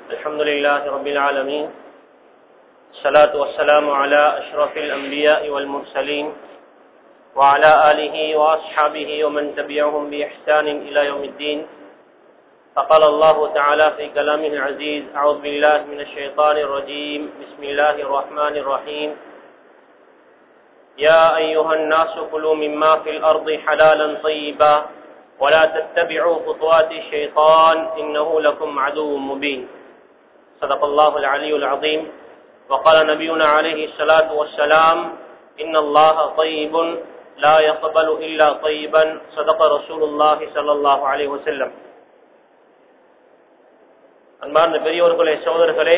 الحمد لله رب العالمين الصلاة والسلام على أشرف الأنبياء والمرسلين وعلى آله وأصحابه ومن تبعهم بإحسان إلى يوم الدين فقال الله تعالى في كلامه العزيز أعوذ بالله من الشيطان الرجيم بسم الله الرحمن الرحيم يا أيها الناس كلوا مما في الأرض حلالا طيبا ولا تتبعوا خطوات الشيطان إنه لكم عدو مبين صدق الله العلي العظيم وقال نبينا عليه الصلاة والسلام إن الله طيب لا يقبل إلا طيبا صدق رسول الله صلى الله عليه وسلم அன்பார்ந்த பெரியோர்களே சகோதரர்களே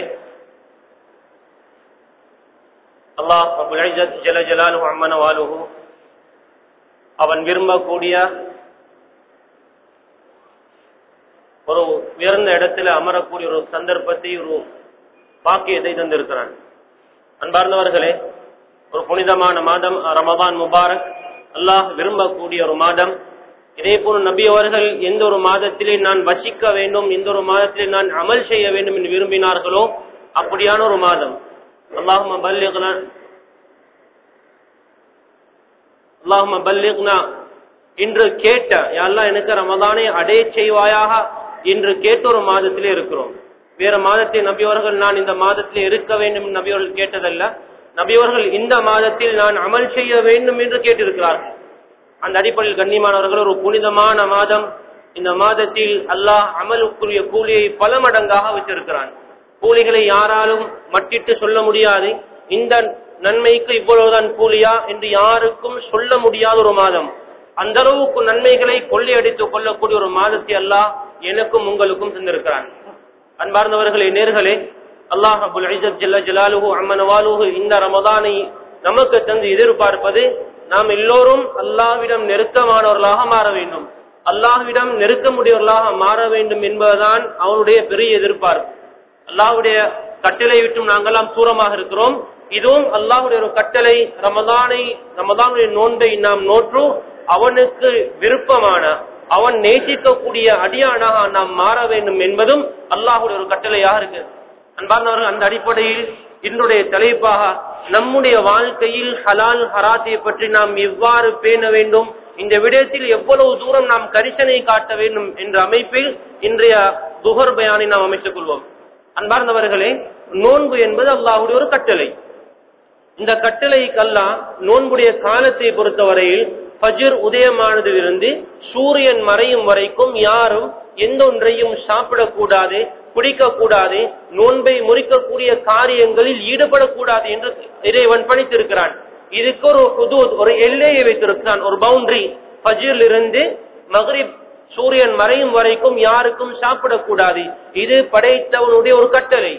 அல்லாஹ் அபுல் ஐஜத் ஜல ஜலாலு அம்மன வாலுஹு அவன் விரும்பக்கூடிய ஒரு உயர்ந்த இடத்துல அமரக்கூடிய ஒரு சந்தர்ப்பத்தை ஒரு பாக்கியத்தை தந்திருக்கிறான் அன்பார்ந்தவர்களே ஒரு புனிதமான மாதம் ரமதான் முபாரக் அல்லாஹ் விரும்பக்கூடிய ஒரு மாதம் இதே போல் நபி அவர்கள் எந்த ஒரு மாதத்திலே நான் வசிக்க வேண்டும் எந்த ஒரு மாதத்திலே நான் அமல் செய்ய வேண்டும் என்று விரும்பினார்களோ அப்படியான ஒரு மாதம் அல்லாஹும பல்லிக்னா அல்லாஹும பல்லிக்னா இன்று கேட்ட யாரெல்லாம் எனக்கு ரமதானை அடைய செய்வாயாக என்று கேட்ட ஒரு மாதத்திலே இருக்கிறோம் வேற மாதத்தை நபியவர்கள் நான் இந்த மாதத்திலே இருக்க வேண்டும் என்று நபியவர்கள் கேட்டதல்ல நபியவர்கள் இந்த மாதத்தில் நான் அமல் செய்ய வேண்டும் என்று கேட்டிருக்கிறார்கள் அந்த அடிப்படையில் கண்ணியமானவர்கள் ஒரு புனிதமான மாதம் இந்த மாதத்தில் அல்லாஹ் அமலுக்குரிய கூலியை பல மடங்காக வச்சிருக்கிறான் கூலிகளை யாராலும் மட்டிட்டு சொல்ல முடியாது இந்த நன்மைக்கு இவ்வளவுதான் கூலியா என்று யாருக்கும் சொல்ல முடியாத ஒரு மாதம் அந்த அளவுக்கு நன்மைகளை கொள்ளையடித்துக் கொள்ளக்கூடிய ஒரு மாதத்தை அல்லாஹ் எனக்கும் உங்களுக்கும் தந்திருக்கிறான் அன்பார்ந்தவர்களே நேர்களே அல்லாஹ் அபுல் ஐசத் ஜல்ல ஜலாலுஹு அம்மனவாலுஹு இந்த ரமதானை நமக்கு தந்து எதிர்பார்ப்பது நாம் எல்லோரும் அல்லாஹ்விடம் நெருக்கமானவர்களாக மாற வேண்டும் அல்லாஹ்விடம் நெருக்க முடியவர்களாக மாற வேண்டும் என்பதுதான் அவனுடைய பெரிய எதிர்பார்ப்பு அல்லாஹுடைய கட்டளை விட்டும் நாங்கெல்லாம் தூரமாக இருக்கிறோம் இதுவும் அல்லாஹுடைய ஒரு கட்டளை ரமதானை ரமதானுடைய நோன்பை நாம் நோற்று அவனுக்கு விருப்பமான அவன் நேசிக்கக்கூடிய அடியானாக நாம் மாற வேண்டும் என்பதும் அல்லாஹுடைய ஒரு கட்டளையாக இருக்கு அன்பார்ந்தவர்கள் அந்த அடிப்படையில் என்னுடைய தலைப்பாக நம்முடைய வாழ்க்கையில் ஹலால் ஹராத்தை பற்றி நாம் எவ்வாறு பேண வேண்டும் இந்த விடயத்தில் எவ்வளவு தூரம் நாம் கரிசனை காட்ட வேண்டும் என்ற அமைப்பில் இன்றைய துகர் பயானை நாம் அமைத்துக் கொள்வோம் அன்பார்ந்தவர்களே நோன்பு என்பது அல்லாஹுடைய ஒரு கட்டளை இந்த கட்டளைக்கல்லா நோன்புடைய காலத்தை பொறுத்தவரையில் பஜிர் உதயமானதிலிருந்து சூரியன் மறையும் வரைக்கும் யாரும் எந்த ஒன்றையும் சாப்பிடக்கூடாது குடிக்கக்கூடாது நோன்பை முறிக்கக்கூடிய காரியங்களில் ஈடுபடக்கூடாது என்று இறைவன் பணித்திருக்கிறான் இதுக்கு ஒரு ஹுதூத் ஒரு எல்லையை வைத்திருக்கிறான் ஒரு பவுண்டரி பஜிரில் இருந்து மகரிப் சூரியன் மறையும் வரைக்கும் யாருக்கும் சாப்பிடக்கூடாது இது படைத்தவனுடைய ஒரு கட்டளை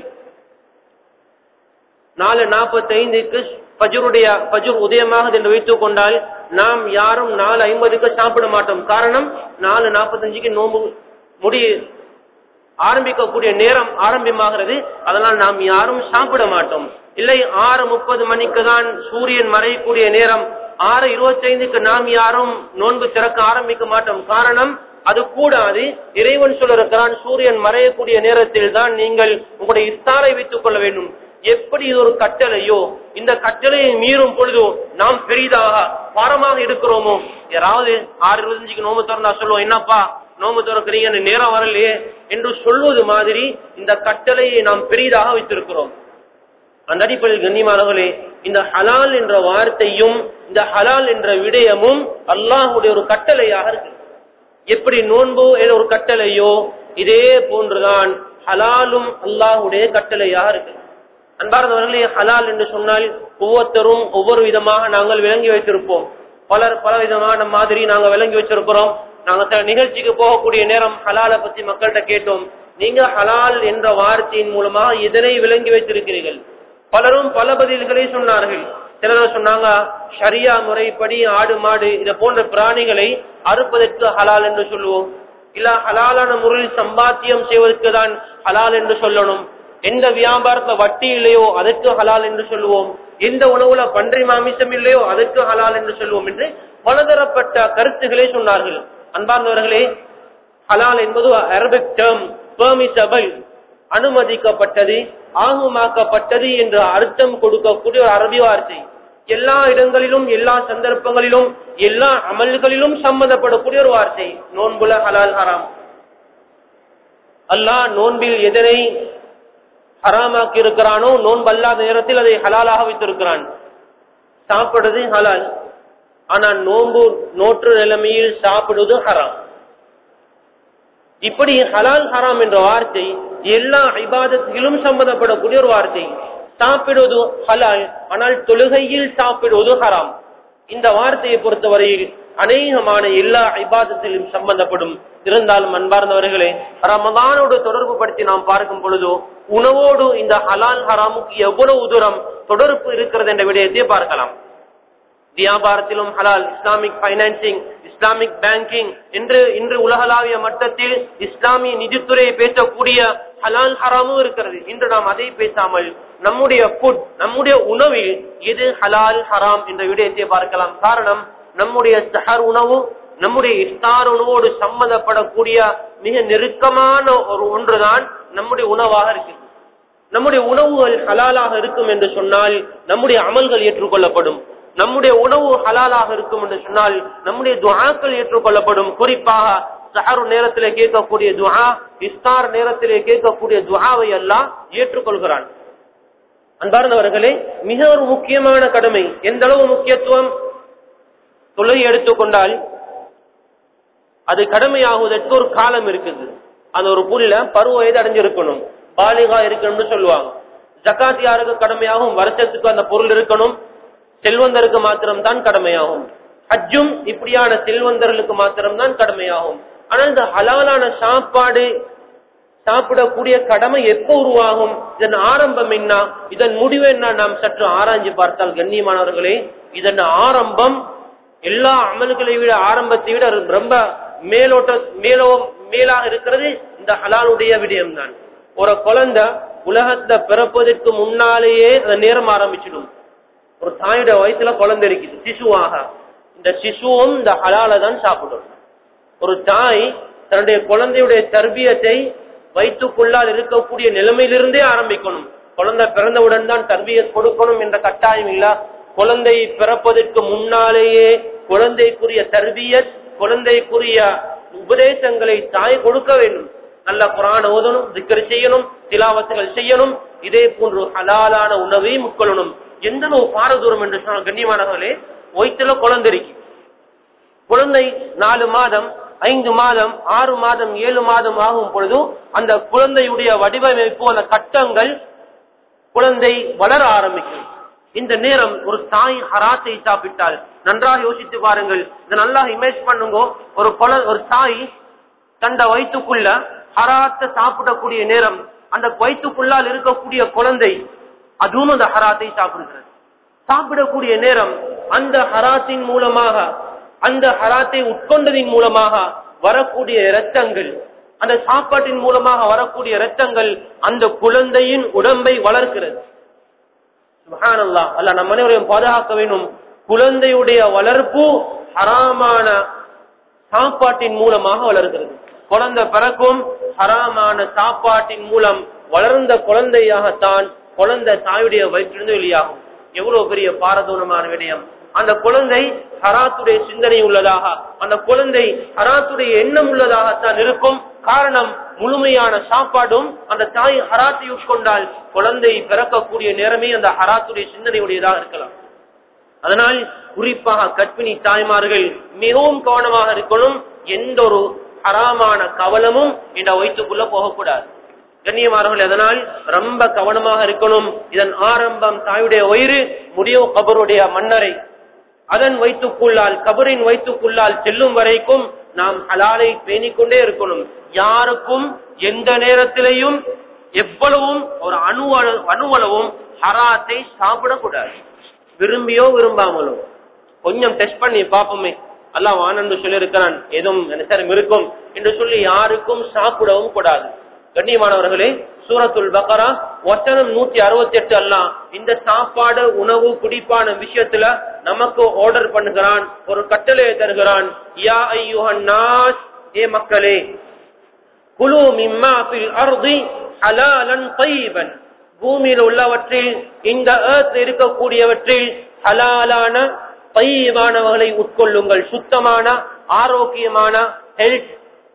நாலு நாற்பத்தி ஐந்துக்கு பஜருடைய பஜுர் உதயமாகுது என்று வைத்துக் கொண்டால் நாம் யாரும் நாலு ஐம்பதுக்கு சாப்பிட மாட்டோம் காரணம் நாலு நாற்பத்தஞ்சுக்கு நோம்பு முடி ஆரம்பிக்கக்கூடிய நேரம் ஆரம்பமாகிறது அதனால் நாம் யாரும் சாப்பிட மாட்டோம் இல்லை ஆறு முப்பது மணிக்கு தான் சூரியன் மறையக்கூடிய நேரம் ஆறு இருபத்தி ஐந்துக்கு நாம் யாரும் நோன்பு திறக்க ஆரம்பிக்க மாட்டோம் காரணம் அது கூடாது இறைவன் சொல்லிருக்கிறான் சூரியன் மறையக்கூடிய நேரத்தில் தான் நீங்கள் உங்களுடைய இஸ்தாரை வைத்துக் கொள்ள வேண்டும் எப்படி இது ஒரு கட்டளையோ இந்த கட்டளையை மீறும் பொழுதோ நாம் பெரிதாக பாரமாக இருக்கிறோமோ யாராவது ஆறு இருபத்தஞ்சுக்கு நோம்பு திறந்தா சொல்லுவோம் என்னப்பா நோம்பு திறக்கிறீங்க நேரம் வரலையே என்று சொல்வது மாதிரி இந்த கட்டளையை நாம் பெரிதாக வைத்திருக்கிறோம் அந்த அடிப்படையில் கண்ணியமானவர்களே இந்த ஹலால் என்ற வார்த்தையும் இந்த ஹலால் என்ற விடயமும் அல்லாஹுடைய ஒரு கட்டளையாக இருக்கு எப்படி நோன்பு என்ற ஒரு கட்டளையோ இதே போன்றுதான் ஹலாலும் அல்லாஹுடைய கட்டளையாக இருக்கு அன்பார்ந்தவர்களே ஹலால் என்று சொன்னால் ஒவ்வொருத்தரும் ஒவ்வொரு விதமாக நாங்கள் விளங்கி வைத்திருப்போம் பலர் பல விதமான மாதிரி நாங்க விளங்கி வச்சிருக்கிறோம் நாங்க சில நிகழ்ச்சிக்கு போகக்கூடிய நேரம் ஹலாலை பத்தி மக்கள்கிட்ட கேட்டோம் நீங்க ஹலால் என்ற வார்த்தையின் மூலமாக இதனை விளங்கி வைத்திருக்கிறீர்கள் பலரும் பல பதில்களை சொன்னார்கள் சிலர் சொன்னாங்க ஷரியா முறைப்படி ஆடு மாடு இதை போன்ற பிராணிகளை அறுப்பதற்கு ஹலால் என்று சொல்லுவோம் இல்ல ஹலாலான முறையில் சம்பாத்தியம் செய்வதற்கு தான் ஹலால் என்று சொல்லணும் எந்த வியாபாரத்துல வட்டி இல்லையோ அதற்கு ஹலால் என்று சொல்லுவோம் எந்த உணவுல பன்றி மாமிசம் இல்லையோ அதற்கு ஹலால் என்று சொல்லுவோம் என்று பலதரப்பட்ட கருத்துக்களை சொன்னார்கள் அன்பார்ந்தவர்களே ஹலால் என்பது அரபிக் டேர்ம் பெர்மிசபிள் அனுமதிக்கப்பட்டது ஆகுமாக்கப்பட்டது என்று அர்த்தம் கொடுக்கக்கூடிய ஒரு அரபி வார்த்தை எல்லா இடங்களிலும் எல்லா சந்தர்ப்பங்களிலும் எல்லா அமல்களிலும் சம்பந்தப்படக்கூடிய ஒரு வார்த்தை நோன்புல ஹலால் ஹராம் அல்லாஹ் நோன்பில் எதனை ஹராமாக்கி இருக்கிறானோ நோன்பு அல்லாத நேரத்தில் அதை ஹலாலாக வைத்திருக்கிறான் சாப்பிடுறது ஹலால் ஆனா நோன்பு நோற்று நிலைமையில் சாப்பிடுவது ஹராம் இப்படி ஹலால் ஹராம் என்ற வார்த்தை எல்லா இபாதத்திலும் சம்பந்தப்படக்கூடிய ஒரு வார்த்தை சாப்பிடுவது ஹலால் ஆனால் தொழுகையில் சாப்பிடுவது ஹராம் இந்த வார்த்தையை பொறுத்தவரையில் அநேகமான எல்லா இபாதத்திலும் சம்பந்தப்படும் இருந்தாலும் அன்பார்ந்தவர்களே ரமதானோடு தொடர்பு படுத்தி நாம் பார்க்கும் பொழுதோ உணவோடு இந்த ஹலால் ஹராமுக்கு எவ்வளவு தூரம் தொடர்பு இருக்கிறது என்ற விடயத்தை பார்க்கலாம் வியாபாரத்திலும் ஹலால் இஸ்லாமிக் பைனான்சிங் இஸ்லாமிக் பேங்கிங் என்று இன்று உலகளாவிய மட்டத்தில் இஸ்லாமிய நிதித்துறையை பேசக்கூடிய ஹலால் ஹராமும் இருக்கிறது இன்று நாம் அதை பேசாமல் நம்முடைய ஃபுட் நம்முடைய உணவில் எது ஹலால் ஹராம் என்ற விடயத்தை பார்க்கலாம் காரணம் நம்முடைய சஹர் உணவு நம்முடைய இஃப்தார் உணவோடு சம்பந்தப்படக்கூடிய மிக நெருக்கமான ஒரு ஒன்றுதான் நம்முடைய உணவாக இருக்கு நம்முடைய உணவுகள் ஹலாலாக இருக்கும் என்று சொன்னால் நம்முடைய அமல்கள் ஏற்றுக்கொள்ளப்படும் நம்முடைய உணவு ஹலாலாக இருக்கும் என்று சொன்னால் நம்முடைய துஆக்கள் ஏற்றுக்கொள்ளப்படும் குறிப்பாக சஹரு நேரத்திலே கேட்கக்கூடிய துஆ இஸ்தார் நேரத்திலே கேட்கக்கூடிய துஆவை எல்லாம் ஏற்றுக்கொள்கிறான் அன்பார்ந்தவர்களே மிக ஒரு முக்கியமான கடமை எந்த அளவு முக்கியத்துவம் தொழுகை எடுத்துக்கொண்டால் அது கடமையாகுவதற்கு ஒரு காலம் இருக்குது அந்த ஒரு புல்ல பருவ வயது அடைஞ்சிருக்கணும் பாலிகா இருக்கணும்னு சொல்லுவாங்க ஜக்காத் யாருக்கு கடமையாகும் வருஷத்துக்கு அந்த பொருள் இருக்கணும் செல்வந்தருக்கு மாத்திரம்தான் கடமையாகும் ஹஜ்ஜும் இப்படியான செல்வந்தர்களுக்கு மாத்திரம்தான் கடமையாகும் ஆனால் இந்த ஹலாலான சாப்பாடு சாப்பிடக்கூடிய கடமை எப்போ உருவாகும் இதன் ஆரம்பம் என்ன இதன் முடிவு என்ன நாம் சற்று ஆராய்ஞ்சு பார்த்தால் கண்ணியமானவர்களே இதன் ஆரம்பம் எல்லா அமல்களை விட ஆரம்பத்தை விட ரொம்ப மேலோட்ட மேலோ மேலாக இருக்கிறது இந்த ஹலாலுடைய விடயம்தான் ஒரு குழந்தை உலகத்தை பிறப்பதற்கு முன்னாலேயே அந்த நேரம் ஆரம்பிச்சிடும் ஒரு தாயோட வயசுல குழந்தை இருக்குது சிசுவாக இந்த சிசுவும் இந்த ஹலால தான் சாப்பிடும் ஒரு தாய் தன்னுடைய குழந்தையுடைய தர்பியத்தை வயிற்றுக்குள்ளால் இருக்கக்கூடிய நிலைமையிலிருந்தே ஆரம்பிக்கணும் குழந்தை பிறந்தவுடன் தான் தர்பியத் கொடுக்கணும் என்ற கட்டாயம் இல்ல குழந்தை பிறப்பதற்கு முன்னாலேயே குழந்தைக்குரிய தர்பியத் குழந்தைக்குரிய உபதேசங்களை தாய் கொடுக்க வேண்டும் நல்ல குரான் ஓதணும் திக்கர் செய்யணும் திலாவத்துகள் செய்யணும் இதே போன்று ஹலாலான உணவை முட்கொள்ளணும் எந்த அளவு பாரதூரம் என்று சொன்னால் கண்ணியமானவர்களே வயிற்றுல குழந்தை இருக்கு குழந்தை நாலு மாதம் ஐந்து மாதம் ஆறு மாதம் ஏழு மாதம் ஆகும் பொழுது அந்த குழந்தையுடைய வடிவமைப்பு அந்த கட்டங்கள் குழந்தை வளர ஆரம்பிக்கும் இந்த நேரம் ஒரு தாய் ஹராத்தை சாப்பிட்டால் நன்றாக யோசித்து பாருங்கள் இதை நல்லா இமேஜ் பண்ணுங்க ஒரு குழ ஒரு தாய் தண்ட வயிற்றுக்குள்ள ஹராத்தை சாப்பிடக்கூடிய நேரம் அந்த வயிற்றுக்குள்ளால் இருக்கக்கூடிய குழந்தை அதுவும் அந்த ஹராத்தை சாப்பிடுகிறது சாப்பிடக்கூடிய நேரம் அந்த ஹராத்தின் மூலமாக அந்த ஹராத்தை உட்கொண்டதின் மூலமாக வரக்கூடிய இரத்தங்கள் அந்த சாப்பாட்டின் மூலமாக வரக்கூடிய இரத்தங்கள் அந்த குழந்தையின் உடம்பை வளர்க்கிறது சுபஹானல்லாஹ் அல்லாஹ் நம்ம அனைவரையும் பாதுகாக்க வேண்டும் குழந்தையுடைய வளர்ப்பு ஹராமான சாப்பாட்டின் மூலமாக வளர்கிறது குழந்தை பிறக்கும் ஹராமான சாப்பாட்டின் மூலம் வளர்ந்த குழந்தையாகத்தான் குழந்தை தாயுடைய வயிற்றிலிருந்து வெளியாகும் எவ்வளவு பெரிய பாரதூரமான விடயம் அந்த குழந்தை ஹராத்துடைய சிந்தனை உள்ளதாக அந்த குழந்தை ஹராத்துடைய எண்ணம் உள்ளதாகத்தான் இருக்கும் காரணம் முழுமையான சாப்பாடும் அந்த தாய் ஹராத்தை உட்கொண்டால் குழந்தை பிறக்கக்கூடிய நேரமே அந்த ஹராத்துடைய சிந்தனையுடையதாக இருக்கலாம் அதனால் குறிப்பாக கற்பிணி தாய்மார்கள் மிகவும் கவனமாக இருக்கணும் எந்த ஒரு ஹராமான கவலமும் இந்த வயிற்றுக்குள்ள போகக்கூடாது கண்ணியமானவர்கள் அதனால் ரொம்ப கவனமாக இருக்கணும் இதன் ஆரம்பம் தாயுடைய வயிறு முடிவு கபருடைய மன்னரை அதன் வயிற்றுக்குள்ளால் கபரின் வயிற்றுக்குள்ளால் செல்லும் வரைக்கும் நாம் ஹலாலை பேணிக்கொண்டே இருக்கணும் யாருக்கும் எந்த நேரத்திலையும் எவ்வளவும் ஒரு அணு அணுவளவும் ஹராத்தை சாப்பிடக்கூடாது விரும்பியோ விரும்பாமலோ கொஞ்சம் டெஸ்ட் பண்ணி பார்ப்போமே அல்லாஹ் ஆனந்து சொல்லி இருக்கிறான் எதுவும் நினைச்சரம் இருக்கும் என்று சொல்லி யாருக்கும் சாப்பிடவும் கூடாது கண்ணியமானவர்களே சூரத்துல் பக்கரா வசனம் நூத்தி அறுபத்தி எட்டு அல்லாம் இந்த சாப்பாடு உணவு குடிப்பான விஷயத்துல நமக்கு ஆர்டர் பண்ணுகிறான் ஒரு கட்டளையை தருகிறான் யா ஐயுஹன் நாஸ் ஏ மக்களே குழு மிம்மா பில் அர்தி ஹலாலன் தையீபன் பூமியில் உள்ளவற்றில் இந்த ஏர்த் இருக்கக்கூடியவற்றில் ஹலாலான தையீபானவர்களை உட்கொள்ளுங்கள் சுத்தமான ஆரோக்கியமான ஹெல்த்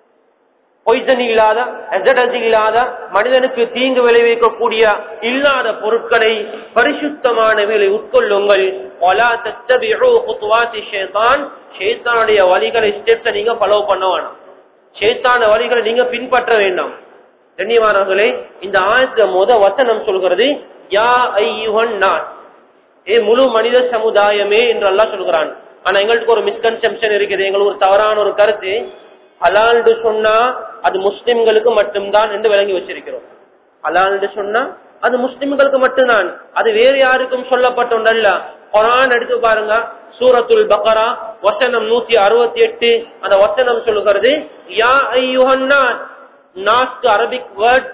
பொய்சன் இல்லாத அசடஸ் இல்லாத மனிதனுக்கு தீங்கு விளைவிக்கக்கூடிய இல்லாத பொருட்களை பரிசுத்தமானவைகளை உட்கொள்ளுங்கள் ஒலா தத்தபிஉ குத்துவாத்தி ஷைத்தான் ஷைத்தானுடைய வழிகளை ஸ்டெப்ஸை நீங்க ஃபாலோ பண்ண வேணாம் ஷைத்தான வழிகளை நீங்க பின்பற்ற வேண்டாம் கண்ணியமானவர்களே இந்த ஆயத்த முத வசனம் சொல்கிறது யா ஐயுகன் நான் ஏ முழு மனித சமுதாயமே என்று அல்லாஹ் சொல்கிறான் ஆனா எங்களுக்கு ஒரு மிஸ்கன்செப்ஷன் இருக்குது எங்களுக்கு ஒரு தவறான ஒரு கருத்து ஹலால்னு சொன்னா அது முஸ்லிம்களுக்கு மட்டும்தான் என்று விளங்கி வச்சிருக்கிறோம் ஹலால்னு சொன்னா அது முஸ்லிம்களுக்கு மட்டும்தான் அது வேறு யாருக்கும் சொல்லப்பட்ட ஒன்றல்ல குரான் எடுத்து பாருங்க சூரத்துல் பக்கரா வசனம் நூத்தி அறுபத்தி எட்டு அந்த வசனம் சொல்லுகிறது யா ஐயுஹன்னா நாஸ்ட் அரபிக் வேர்ட்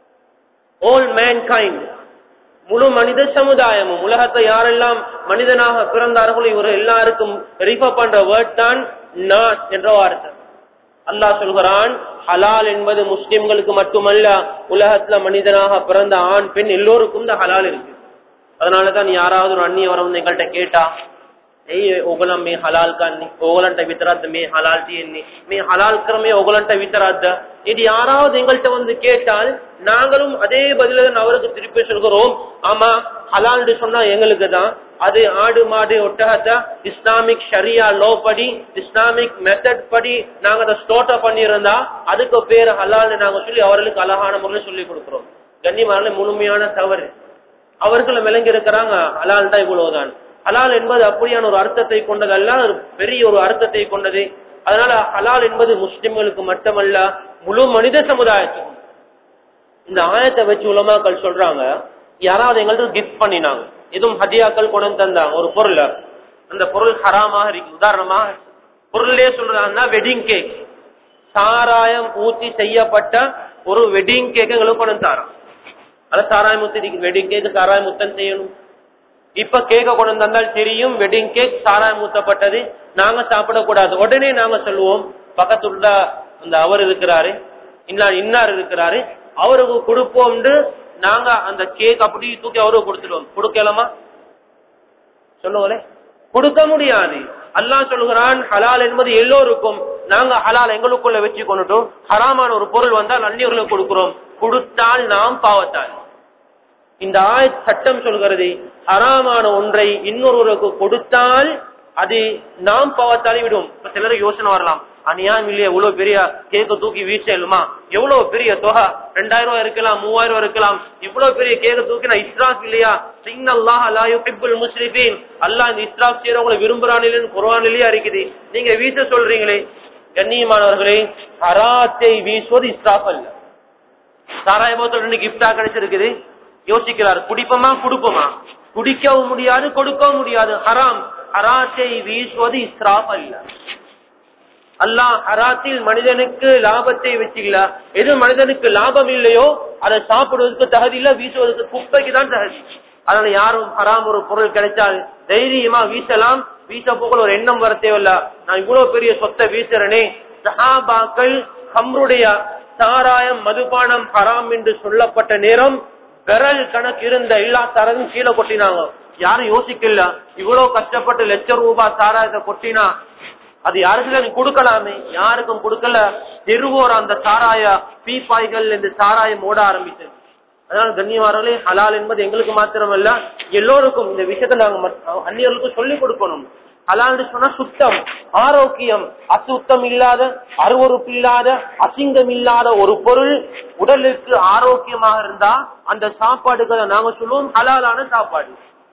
ஓல் மேன்கைண்ட் முழு மனித சமுதாயமும் உலகத்தை யாரெல்லாம் மனிதனாக பிறந்தார்களோ இவர் எல்லாருக்கும் ரிஃபர் பண்ற வேர்ட் தான் நாஸ் என்ற வார்த்தை அல்லாஹ் சொல்கிறான் ஹலால் என்பது முஸ்லிம்களுக்கு மட்டுமல்ல உலகத்துல மனிதனாக பிறந்த ஆண் பெண் எல்லோருக்கும் இந்த ஹலால் இருக்கு அதனாலதான் யாராவது ஒரு அந்நிய வரம் எங்கள்கிட்ட கேட்டா ஏய் ओगलम में हलाल करनी ओगलंట வித்தராத மே ஹலால் தீயன்னி மே ஹலால் கரமே ஓகலன்ட்ட வித்தராத இது யாராவது எங்கள்கிட்ட வந்து கேட்டால் நாங்களும் அதே பதில தான் அவருக்கு திருப்பி சொல்கிறோம் ஆமா ஹலால்னு சொன்னா எங்களுக்கு தான் அது ஆடு மாடு ஒட்டகத்தை இஸ்லாமிக் ஷரியா லோ படி இஸ்லாமிக் மெத்தட் படி நாங்க அதை ஸ்டோட்ட பண்ணியிருந்தா அதுக்கு பேர் ஹலால்னு நாங்க சொல்லி அவர்களுக்கு அழகான முறையில் சொல்லி கொடுக்கிறோம் கண்ணியமான முழுமையான தவறு அவர்கள் விளங்கி இருக்கிறாங்க ஹலால் தான் இவ்வளவுதான் ஹலால் என்பது அப்படியான ஒரு அர்த்தத்தை கொண்டதல்ல ஒரு பெரிய ஒரு அர்த்தத்தை கொண்டது அதனால ஹலால் என்பது முஸ்லிம்களுக்கு மட்டுமல்ல முழு மனித சமுதாயத்துக்கும் இந்த ஆயத்தை வச்சு உலமாக்கள் சொல்றாங்க யாராவது எங்களுக்கு கிஃப்ட் பண்ணினாங்க எதுவும் ஹதியாக்கள் கொண்டு வந்து தந்தாங்க ஒரு பொருள் அந்த பொருள் ஹராமாக இருக்கு உதாரணமா பொருளே சொல்றாங்கன்னா வெட்டிங் கேக் சாராயம் ஊத்தி செய்யப்பட்ட ஒரு வெட்டிங் கேக் எங்களுக்கு கொண்டு வந்து தரோம் அத சாராயம் ஊத்தி வெட்டிங் கேக் சாராயம் ஊத்தன் செய்யணும் இப்ப கேக்க கொண்டு வந்தால் தெரியும் வெட்டிங் கேக் சாராயம் ஊத்தப்பட்டது நாங்க சாப்பிடக்கூடாது உடனே நாங்க சொல்லுவோம் பக்கத்துல அந்த அவர் இருக்கிறாரு இன்னா இன்னார் இருக்கிறாரு அவருக்கு கொடுப்போம்னு நாங்க அந்த கேக் அப்படி தூக்கி அவருக்கு கொடுத்துடுவோம் கொடுக்கலாமா சொல்லுங்களே கொடுக்க முடியாது அல்லாஹ் சொல்லுகிறான் ஹலால் என்பது எல்லோருக்கும் நாங்க ஹலால் எங்களுக்குள்ள வச்சு கொண்டுட்டோம் ஹராமான ஒரு பொருள் வந்தால் அந்நியர்களுக்கு கொடுக்கிறோம் கொடுத்தால் நாம் பாவத்தால் இந்த ஆய சட்டம் சொல்கிறது ஹராமான ஒன்றை இன்னொருவருக்கு கொடுத்தால் அது நாம் பாவத்தாலே விடும் இப்ப சிலருக்கு யோசனை வரலாம் அநியாயம் இல்லையா இவ்வளவு பெரிய கேக்க தூக்கி வீசலுமா எவ்வளவு பெரிய தொகை ரெண்டாயிரம் ரூபாய் இருக்கலாம் மூவாயிரம் ரூபாய் இருக்கலாம் இவ்வளவு பெரிய கேக்க தூக்கி நான் இஸ்ராஃப் இல்லையா சிங் அல்லாஹ் அல்லா யுஹிப்புல் முஸ்லிமீன் அல்லாஹ் இந்த இஸ்ராஃப் செய்யறவங்களை விரும்புறானிலும் குர்ஆனிலேயே இருக்குது நீங்க வீச சொல்றீங்களே கண்ணியமானவர்களே ஹராத்தை வீசுவது இஸ்ராஃப் அல்ல சாராய போத்தல் ரெண்டு கிஃப்டா கிடைச்சிருக்குது யோசிக்கிறார் குடிப்போமா குடுப்போமா குடிக்கவும் முடியாது கொடுக்கவும் முடியாது ஹராம் ஹராத்தை வீசுவது இஸ்ராப் அல்ல அல்லாஹ் ஹராத்தில் மனிதனுக்கு லாபத்தை வச்சுக்கல எது மனிதனுக்கு லாபம் இல்லையோ அதை சாப்பிடுவதற்கு தகுதி இல்ல வீசுவதற்கு குப்பைக்கு தான் தகுதி அதனால யாரும் ஹராம் ஒரு பொருள் கிடைச்சால் தைரியமா வீசலாம் வீச போக ஒரு எண்ணம் வர தேவையில்ல நான் இவ்வளவு பெரிய சொத்தை வீசுறேனே சஹாபாக்கள் ஹம்ருடைய சாராயம் மதுபானம் ஹராம் என்று சொல்லப்பட்ட நேரம் விரல் கணக்கு இருந்த எல்லா தரவும் கீழே கொட்டினாங்க யாரும் யோசிக்கல இவ்வளவு கஷ்டப்பட்டு லட்சம் ரூபாய் சாராயத்தை கொட்டினா அது யாருக்கு நீ கொடுக்கலாமே யாருக்கும் கொடுக்கல தெருவோர் அந்த சாராய பீப்பாய்கள் இந்த சாராயம் ஓட ஆரம்பித்தது அதனால கண்ணியமானவர்களே ஹலால் என்பது எங்களுக்கு மாத்திரமல்ல எல்லோருக்கும் இந்த விஷயத்தை நாங்க மற்ற- அந்நியர்களுக்கும் சொல்லிக் கொடுக்கணும் ஹலால்னு சொன்னா சுத்தம் ஆரோக்கியம் அசுத்தம் இல்லாத அருவறுப்பு இல்லாத அசிங்கம் இல்லாத ஒரு பொருள் உடலுக்கு ஆரோக்கியமாக இருந்தா அந்த சாப்பாடுகளை நாங்க சொல்லுவோம் ஹலாலான சாப்பாடு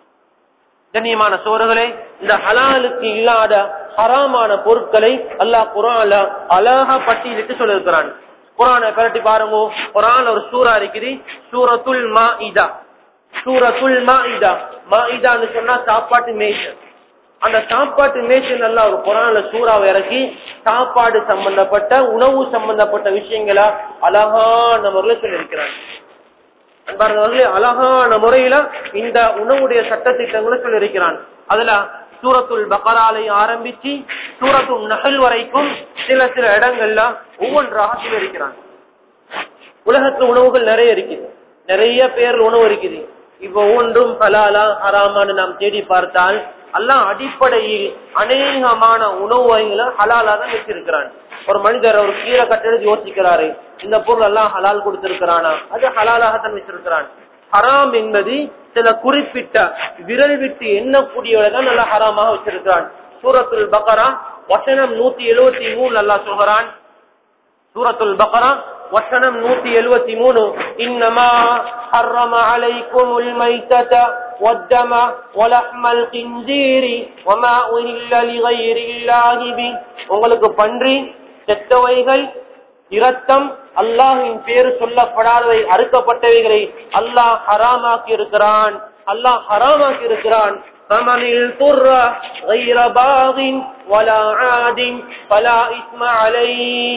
கண்ணியமான சோழர்களே இந்த ஹலாலுக்கு இல்லாத ஹராமான பொருட்களை அல்லாஹ் குரான்ல அழகா பட்டியலிட்டு சொல்லிருக்கிறான் குரானை கரட்டி பாருங்க குரான் ஒரு சூறா இருக்குது சூரத்துல் மா இதா சூரத்துல் மா இதா மா இதான்னு சொன்னா சாப்பாட்டு மேய்ச்சல் அந்த சாப்பாட்டு மேய்ச்சல் நல்லா ஒரு குரான்ல சூறாவை இறக்கி சாப்பாடு சம்பந்தப்பட்ட உணவு சம்பந்தப்பட்ட விஷயங்களா அழகான முறையில் சொல்லியிருக்கிறாங்க அன்பார்ந்தவர்களே அழகான முறையில இந்த உணவுடைய சட்ட திட்டங்களை சொல்லியிருக்கிறான் அதுல சூரத்துல் பக்கராலை ஆரம்பிச்சு சூரத்துல் நகல் வரைக்கும் சில சில இடங்கள்ல ஒவ்வொன்றாக சொல்லியிருக்கிறான் உலகத்துல உணவுகள் நிறைய இருக்குது நிறைய பேர் உணவு இருக்குது இப்ப ஒன்றும் ஹலாலா ஹராமான்னு நாம் தேடி பார்த்தால் எல்லாம் அடிப்படையில் அநேகமான உணவு வகைகளை ஹலாலா தான் வச்சிருக்கிறான் ஒரு மனிதர் ஒரு கீரை கட்டெடுத்து யோசிக்கிறாரு இந்த பொருள் எல்லாம் ஹலால் கொடுத்திருக்கிறானா அது ஹலாலாகத்தான் வச்சிருக்கிறான் ஹராம் என்பது சில குறிப்பிட்ட விரல் விட்டு எண்ணக்கூடியவரை நல்லா ஹராமாக வச்சிருக்கிறான் சூரத்துல் பக்கரா வசனம் நூத்தி எழுபத்தி மூணு நல்லா சொல்கிறான் சூரத்துல் பக்கரா வசனம் நூத்தி எழுபத்தி மூணு இன்னமா حرم عليكم الميتة والدم ولحم الخنزير وما أهل لغير الله به உங்களுக்கு பன்றி செத்தவைகள் இரத்தம் அல்லாஹின் பேர் சொல்லப்படாதவை அறுக்கப்பட்டவைகளை அல்லாஹ் ஹராமாக்கி இருக்கிறான் அல்லாஹ் ஹராமாக்கி இருக்கிறான் فمن اضطر غير باغ ولا عاد فلا إثم عليه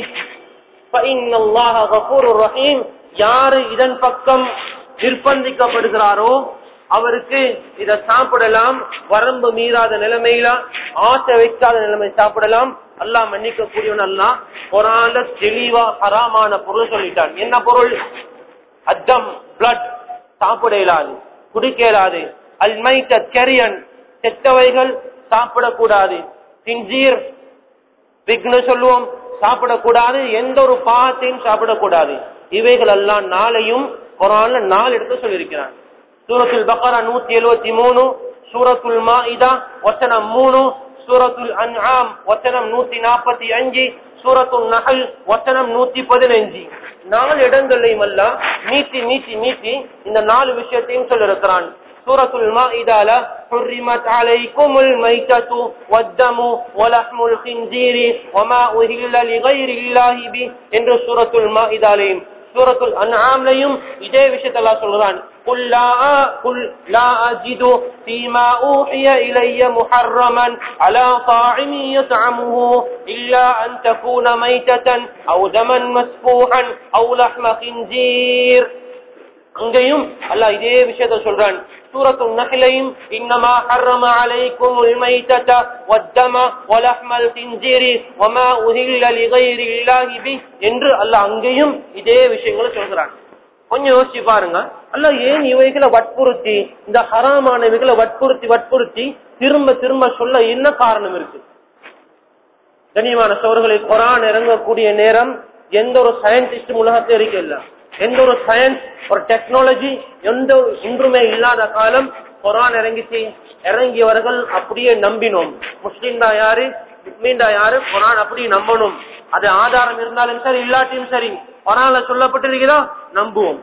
فإن الله غفور رحيم யாரு இதன் பக்கம் நிர்பந்திக்கப்படுகிறாரோ அவருக்கு இத சாப்பிடலாம் வரம்பு மீறாத நிலைமையில ஆசை வைக்காத நிலைமை சாப்பிடலாம் அல்லாஹ் மன்னிக்க கூடியவன் அல்லா குரான்ல தெளிவா ஹராமான பொருள் சொல்லிட்டான் என்ன பொருள் அத்தம் பிளட் சாப்பிட இயலாது குடிக்க இயலாது அல்மைத்த கெரியன் செத்தவைகள் சாப்பிடக்கூடாது சிஞ்சீர் விக்னு சொல்லுவோம் சாப்பிடக்கூடாது எந்த ஒரு பாகத்தையும் சாப்பிடக்கூடாது இவைகள் எல்லாம் நாளையும் குரான்ல நாலு இடத்துல சொல்லியிருக்கிறான் சூரத்துல் பக்கரா நூத்தி எழுவத்தி மூணு சூரத்துல் மாஇதா வசனம் மூணு சூரத்துல் அன்ஆம் வசனம் நூத்தி நாற்பத்தி அஞ்சு சூரத்துல் நஹல் வசனம் நூத்தி பதினஞ்சு நாலு இடங்களையும் அல்ல நீட்டி நீட்டி நீட்டி இந்த நாலு விஷயத்தையும் சொல்லிருக்கிறான் سورة المائدة حرمت عليكم الميتة والدم ولحم الخنزير وما أهل لغير الله به என்று சூரத்துல் மாஇதாலையும் சூரத்துல் அன்ஆம்லையும் இதே விஷயத்தை அல்லாஹ் சொல்றான் قل لا قل لا أجد فيما أوحي إلي محرما على طاعم يطعمه إلا أن تكون ميتة أو دما مسفوحا أو لحم خنزير அங்கேயும் அல்லாஹ் இதே விஷயத்த சொல்றான் சூரத்து நஹ்லையும் இன்னமா ஹர்ரம அலைக்கும் الميتة والدم ولحم الخنزير وما أهل لغير الله به என்று அல்லாஹ் அங்கேயும் இதே விஷயங்களை சொல்கிறான் கொஞ்சம் யோசிச்சு பாருங்க அல்ல ஏன் இவைகளை வற்புறுத்தி இந்த ஹராமானவைகளை வற்புறுத்தி வற்புறுத்தி திரும்ப திரும்ப சொல்ல என்ன காரணம் இருக்கு கனியமான சோர்களை குரான் இறங்கக்கூடிய நேரம் எந்த ஒரு சயின்டிஸ்டும் உலகத்தில் இருக்கல எந்த ஒரு சயின்ஸ் ஒரு டெக்னாலஜி எந்த ஒன்றுமே இல்லாத காலம் குரான் இறங்கிச்சு இறங்கியவர்கள் அப்படியே நம்பினோம் முஸ்லீம் தான் யாரு முஸ்லீம் தான் யாரு குரான் அப்படி நம்பணும் அது ஆதாரம் இருந்தாலும் சரி இல்லாட்டியும் சரி குரான்ல சொல்லப்பட்டிருக்கிறதா நம்புவோம்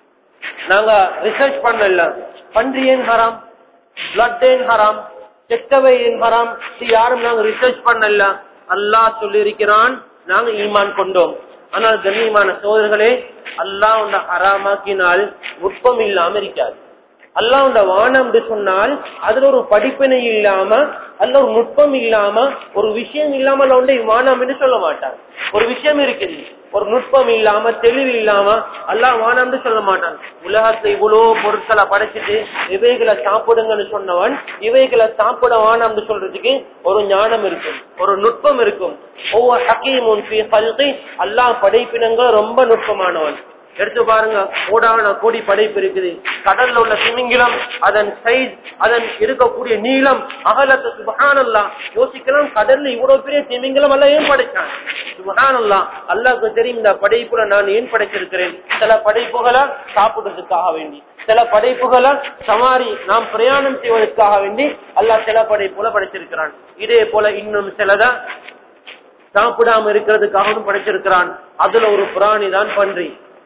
நாங்க ரிசர்ச் பண்ணல பன்றி ஏன் ஹராம் பிளட் ஏன் ஹராம் செத்தவை ஏன் ஹராம் இது யாரும் நாங்க ரிசர்ச் பண்ணல அல்லாஹ் சொல்லியிருக்கிறான் நாங்க ஈமான் கொண்டோம் ஆனால் கண்ணியமான சோதர்களே அல்லாஹ் உண்ட ஹராமாக்கினால் நுட்பம் இல்லாம இருக்காது அல்லாஹ் உண்ட வானம் என்று சொன்னால் அதுல ஒரு படிப்பினை இல்லாம அல்ல ஒரு நுட்பம் இல்லாம ஒரு விஷயம் இல்லாம அல்ல உண்டை வானம் என்று சொல்ல மாட்டான் ஒரு விஷயம் இருக்குது ஒரு நுட்பம் இல்லாம தெளிவு இல்லாம அல்லாஹ் வானம்னு சொல்ல மாட்டான் உலகத்தை இவ்வளவு பொருட்களை படைச்சிட்டு இவைகளை சாப்பிடுங்கன்னு சொன்னவன் இவைகளை சாப்பிட வானம்னு சொல்றதுக்கு ஒரு ஞானம் இருக்கும் ஒரு நுட்பம் இருக்கும் ஒவ்வொரு ஹக்கீமுன் ஃபீ ஹல்கி அல்லாஹ் படைப்பினங்கள் ரொம்ப நுட்பமானவன் எடுத்து பாருங்க கோடான கோடி படைப்பு இருக்குது கடல்ல உள்ள திமிங்கிலம் அதன் சைஸ் அதன் இருக்கக்கூடிய நீளம் அகலத்து சுபஹானல்லா யோசிக்கலாம் கடல்ல இவ்வளவு பெரிய திமிங்கிலம் எல்லாம் ஏன் படைச்சான் சுபஹானல்லா அல்லாஹ்க்கு தெரியும் இந்த படைப்புல நான் ஏன் படைச்சிருக்கிறேன் சில படைப்புகளை சாப்பிடுறதுக்காக வேண்டி சில படைப்புகளை சமாரி நாம் பிரயாணம் செய்வதற்காக வேண்டி அல்லாஹ் சில படைப்புல படைச்சிருக்கிறான் இதே போல இன்னும் சிலத சாப்பிடாம இருக்கிறதுக்காகவும் படைச்சிருக்கிறான் அதுல ஒரு பிராணி தான் பன்றி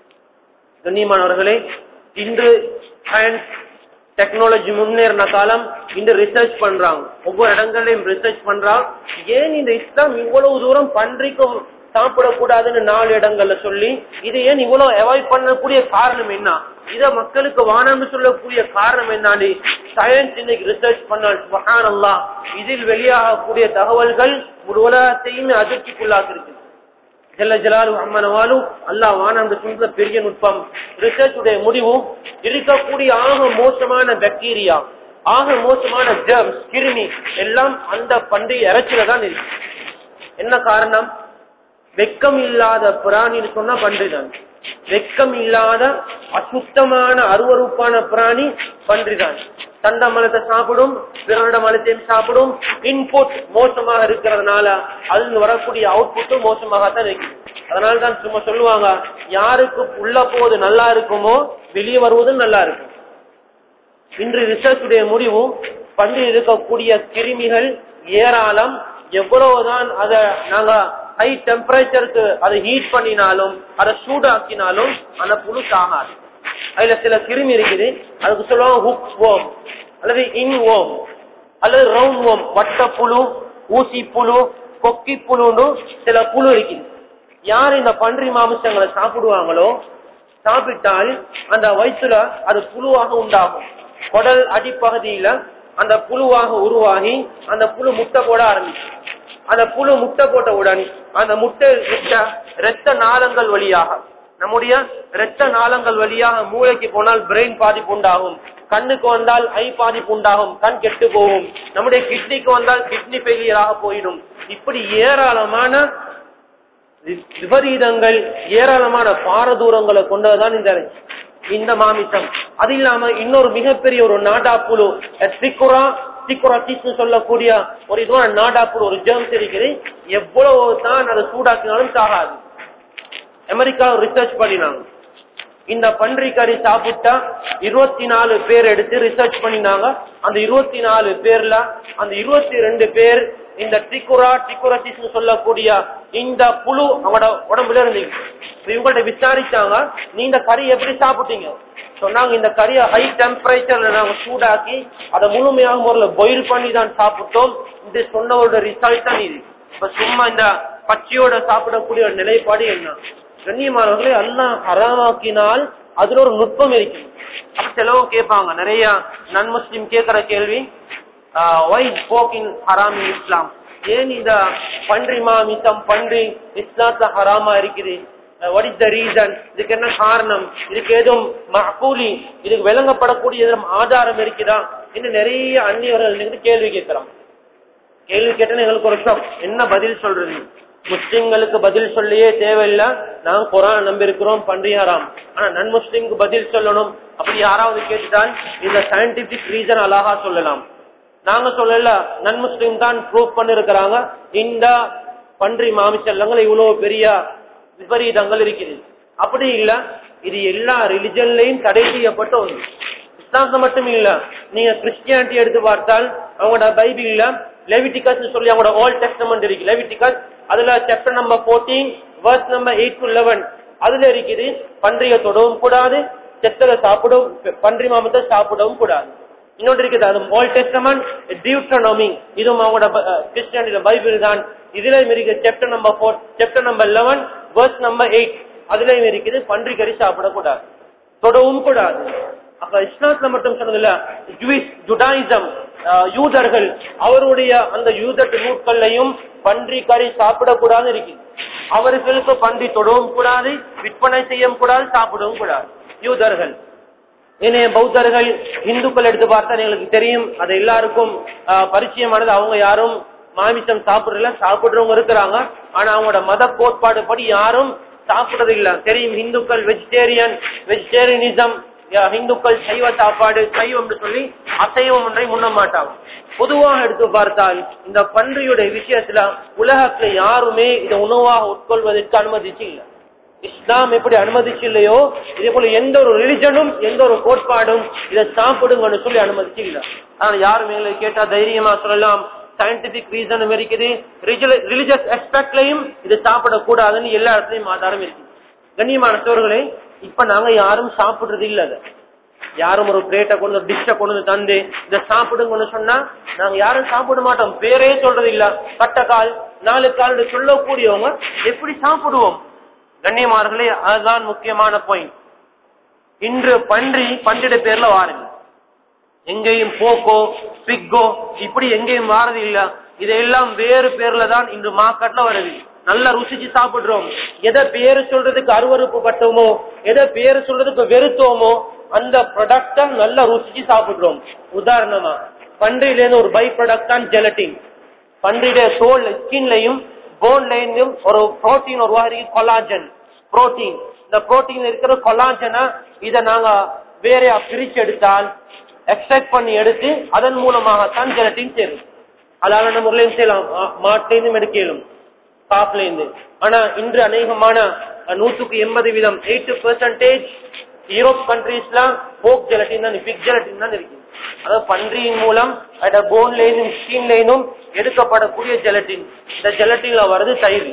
கண்ணியமானவர்களே இன்று சயின்ஸ் டெக்னாலஜி முன்னேறின காலம் இந்த ரிசர்ச் பண்றாங்க ஒவ்வொரு இடங்களையும் ரிசர்ச் பண்றாங்க ஏன் இந்த இஸ்லாம் இவ்வளவு தூரம் பன்றிக்கும் சாப்பிடக்கூடாதுன்னு நாலு இடங்கள்ல சொல்லி இதை ஏன் இவ்வளவு அவாய்ட் பண்ணக்கூடிய காரணம் என்ன இத மக்களுக்கு வானம்னு சொல்லக்கூடிய காரணம் என்னன்னு சயின்ஸ் இன்னைக்கு ரிசர்ச் பண்ணால் சுபஹானல்லா இதில் வெளியாகக்கூடிய தகவல்கள் ஒரு உலகத்தையும் அதிர்ச்சிக்குள்ளாக்கு ஜல்ல ஜலாலு அம்மனவாலும் அல்லாஹ் வானம் சொல்ற பெரிய நுட்பம் ரிசர்ச் உடைய முடிவும் இருக்கக்கூடிய ஆக மோசமான பாக்டீரியா ஆக மோசமான ஜெர்ம்ஸ் கிருமி எல்லாம் அந்த பன்றி இறைச்சில தான் இருக்கு என்ன காரணம் வெக்கம் இல்லாத பிராணின்னு சொன்னா பன்றி தான் வெக்கம் இல்லாத அசுத்தமான அருவருப்பான பிராணி பன்றிதான் தண்ட மலத்தை சாப்பிடும் பிறரோட மலத்தையும் சாப்பிடும் இன்புட் மோசமாக இருக்கிறதுனால அதுல வரக்கூடிய அவுட்புட்டும் மோசமாகத்தான் இருக்கு அதனால தான் சும்மா சொல்லுவாங்க யாருக்கு உள்ள போவது நல்லா இருக்குமோ வெளியே வருவதும் நல்லா இருக்கும் இன்று ரிசர்ச்சுடைய முடிவும் பன்றியில் இருக்கக்கூடிய கிருமிகள் ஏராளம் எவ்வளவுதான் அதை நாங்க ஹை டெம்பரேச்சருக்கு அதை ஹீட் பண்ணினாலும் அதை சூடாக்கினாலும் அந்த புழு சாகாது அதுல சில கிருமி இருக்குது அதுக்கு சொல்லுவாங்க ஹுக் ஓம் அல்லது இன் ஓம் அல்லது ரவுண்ட் ஓம் வட்ட புழு ஊசி புழு கொக்கி புழுன்னு சில புழு இருக்குது யார் இந்த பன்றி மாமிசங்களை சாப்பிடுவாங்களோ சாப்பிட்டால் அந்த வயிற்றுல அது புழுவாக உண்டாகும் குடல் அடிப்பகுதியில அந்த புழுவாக உருவாகி அந்த புழு முட்டை போட ஆரம்பிக்கும் அந்த புழு முட்டை போட்டவுடன் அந்த முட்டை விட்ட இரத்த நாளங்கள் வழியாக நம்முடைய இரத்த நாளங்கள் வழியாக மூளைக்கு போனால் பிரெயின் பாதிப்பு உண்டாகும் கண்ணுக்கு வந்தால் ஐ பாதிப்பு உண்டாகும் கண் கெட்டு போகும் நம்முடைய கிட்னிக்கு வந்தால் கிட்னி ஃபெயிலியராக போயிடும் இப்படி ஏராளமான விபரீதங்கள் ஏராளமான பாரதூரங்களை கொண்டதுதான் இந்த இந்த மாமிசம் அது இல்லாம இன்னொரு மிகப்பெரிய ஒரு நாடாப்புழு திக்குரா திக்குராட்டிஸ் சொல்லக்கூடிய ஒரு இதுவான நாடாப்புழு ஒரு ஜெர்ம்ஸ் இருக்குது எவ்வளவு தான் அதை சூடாக்கினாலும் சாகாது அமெரிக்கா ரிசர்ச் பண்ணினாங்க இந்த பன்றி கறி சாப்பிட்டா இருபத்தி நாலு பேர் எடுத்து ரிசர்ச் பண்ணினாங்க அந்த இருபத்தி நாலு பேர்ல அந்த இருபத்தி ரெண்டு பேர் இந்த டிக்குரா டிக்குரசிஸ் சொல்லக்கூடிய இந்த புழு அவங்களோட உடம்புல இருந்தீங்க இவங்கள்ட்ட விசாரிச்சாங்க நீ இந்த கறி எப்படி சாப்பிட்டீங்க சொன்னாங்க இந்த கறியை ஹை டெம்பரேச்சர்ல நாங்க சூடாக்கி அதை முழுமையாக முறையில் பாயில் பண்ணி தான் சாப்பிட்டோம் இது சொன்னவரோட ரிசல்ட் தான் இது இப்ப சும்மா இந்த பச்சையோட சாப்பிடக்கூடிய ஒரு நிலைப்பாடு என்ன கண்ணியமானவர்களை எல்லாம் ஹராமாக்கினால் அதுல ஒரு நுட்பம் இருக்கு அப்ப சிலவங்க கேட்பாங்க நிறைய நன் முஸ்லிம் கேட்கிற கேள்வி ஒய் ஸ்போக்கின் ஹராம் இன் இஸ்லாம் ஏன் இந்த பன்றி மாமிசம் பன்றி இஸ்லாத்துல ஹராமா இருக்குது வாட் இஸ் த ரீசன் இதுக்கு என்ன காரணம் இதுக்கு எதுவும் மகூலி இதுக்கு விளங்கப்படக்கூடிய எதுவும் ஆதாரம் இருக்குதா இன்னும் நிறைய அந்நியவர்கள் கேள்வி கேட்கிறோம் கேள்வி கேட்டா எங்களுக்கு ஒரு விஷயம் என்ன பதில் சொல்றது முஸ்லிம்களுக்கு பதில் சொல்லியே தேவையில்லை நாங்க குரான் நம்பி இருக்கிறோம் பன்றியாராம் ஆனா நன் முஸ்லிம்க்கு பதில் சொல்லணும் அப்படி யாராவது கேட்டுட்டால் இந்த சயின்டிபிக் ரீசன் அழகா சொல்லலாம் நாங்க சொல்லல நன் முஸ்லிம் தான் ப்ரூவ் பண்ணிருக்கிறாங்க இந்த பன்றி மாமிசல்லங்கள் இவ்வளவு பெரிய விபரீதங்கள் இருக்குது அப்படி இல்ல இது எல்லா ரிலிஜன்லயும் தடை செய்யப்பட்ட ஒன்று இஸ்லாம்ல மட்டும் இல்ல நீங்க கிறிஸ்டியானிட்டி எடுத்து பார்த்தால் அவங்களோட பைபிள்ல லெவிட்டிகஸ் சொல்லி அவங்களோட ஓல்ட் டெஸ்டமெண்ட் இருக்கு லெவிட்டிகஸ் அதுல chapter number fourteen verse number eight to eleven அதுல இருக்குது பன்றியை தொடவும் கூடாது செத்தலை சாப்பிடவும் பன்றி மாமத்தை சாப்பிடவும் கூடாது இன்னொன்று இருக்குது அது ஓல்ட் டெஸ்டமெண்ட் டியூட்ரனோமி இதுவும் அவங்களோட கிறிஸ்டியானிட்டியில பைபிள் தான் இதுலயும் இருக்கு chapter number four chapter number eleven verse number eight அதுலயும் இருக்குது பன்றி கறி சாப்பிடக்கூடாது தொடவும் கூடாது அப்ப இஸ்லாத்துல மட்டும் சொன்னதுல ஜூயிஸ் ஜுடாயிசம் யூதர்கள் அவருடைய அந்த யூதட்டு நூட்கள்லையும் பன்றி கறி சாப்பிடக்கூடாது இருக்கு அவர்களுக்கு பன்றி தொடவும் கூடாது விற்பனை செய்யவும் கூடாது சாப்பிடவும் கூடாது யூதர்கள் ஏனைய பௌத்தர்கள் இந்துக்கள் எடுத்து பார்த்தா எங்களுக்கு தெரியும் அது எல்லாருக்கும் பரிச்சயமானது அவங்க யாரும் மாமிசம் சாப்பிடல சாப்பிடுறவங்க இருக்கிறாங்க ஆனா அவங்களோட மத கோட்பாடு படி யாரும் சாப்பிடுறது இல்ல தெரியும் இந்துக்கள் வெஜிடேரியன் வெஜிடேரியனிசம் இந்துக்கள் சைவ சாப்பாடு சைவம் சொல்லி அசைவம் ஒன்றை முன்ன மாட்டாங்க பொதுவாக எடுத்து பார்த்தால் இந்த பன்றியுடைய விஷயத்துல உலகத்துல யாருமே இதை உணவாக உட்கொள்வதற்கு அனுமதிச்சு இல்லை இஸ்லாம் எப்படி அனுமதிச்சு இல்லையோ இதே போல எந்த ஒரு ரிலிஜனும் எந்த ஒரு கோட்பாடும் இதை சாப்பிடுங்கன்னு சொல்லி அனுமதிச்சு இல்லை ஆனா யாரும் எங்களை கேட்டா தைரியமா சொல்லலாம் சயின்டிபிக் ரீசனும் இருக்குது ரிலிஜியஸ் எஸ்பெக்ட்லயும் இது சாப்பிடக்கூடாதுன்னு எல்லா இடத்துலயும் ஆதாரம் இருக்கு கண்ணியமான சோர்களே இப்ப நாங்க யாரும் சாப்பிடுறது இல்ல அதை யாரும் ஒரு பிளேட்டை கொண்டு டிஷ்ஷ கொண்டு தந்து இதை சாப்பிடுங்கன்னு சொன்னா நாங்க யாரும் சாப்பிட மாட்டோம் பேரே சொல்றது இல்ல கட்டக்கால் நாலு கால் சொல்லக்கூடியவங்க எப்படி சாப்பிடுவோம் கண்ணியமார்களே அதுதான் முக்கியமான பாயிண்ட் இன்று பன்றி பன்றிட பேர்ல வாருங்க எங்கேயும் போக்கோ பிக்கோ இப்படி எங்கேயும் வாரது இல்ல இதெல்லாம் வேறு பேர்ல தான் இன்று மார்க்கெட்ல வருது நல்லா ருசிச்சு சாப்பிடுறோம் எதை பேரு சொல்றதுக்கு அருவறுப்பு பட்டோமோ எதை பேரு சொல்றதுக்கு வெறுத்தோமோ அந்த ப்ராடக்ட நல்லா ருசிச்சு சாப்பிடுறோம் உதாரணமா பன்றியில இருந்து ஒரு பை ப்ராடக்ட் தான் ஜெலட்டின் பன்றியுடைய தோல் ஸ்கின்லையும் போன்லையும் ஒரு புரோட்டீன் உருவாகி கொலாஜன் புரோட்டீன் இந்த புரோட்டீன்ல இருக்கிற கொலாஜனை இதை நாங்க வேறையா பிரிச்சு எடுத்தால் எக்ஸ்ட்ராக்ட் பண்ணி எடுத்து அதன் மூலமாகத்தான் ஜெலட்டின் சேரும் அதான முறையிலும் செய்யலாம் மா- மாட்டிலிருந்தும் எடுக்கலும் காப்புல இருந்து ஆனா இன்று அநேகமான அஹ், நூற்றுக்கு எண்பது வீதம் எயிட் பெர்சன்டேஜ் யூரோப் கண்ட்ரீஸ்ல போக் ஜெலட்டின் தான் பிக் ஜெலட்டின் தான் இருக்கு அதாவது பன்றியின் மூலம் அதோட போன்லேயும் ஸ்கின்லேயும் எடுக்கப்படக்கூடிய ஜெலட்டின் இந்த ஜெலட்டின்ல வருது தயிர்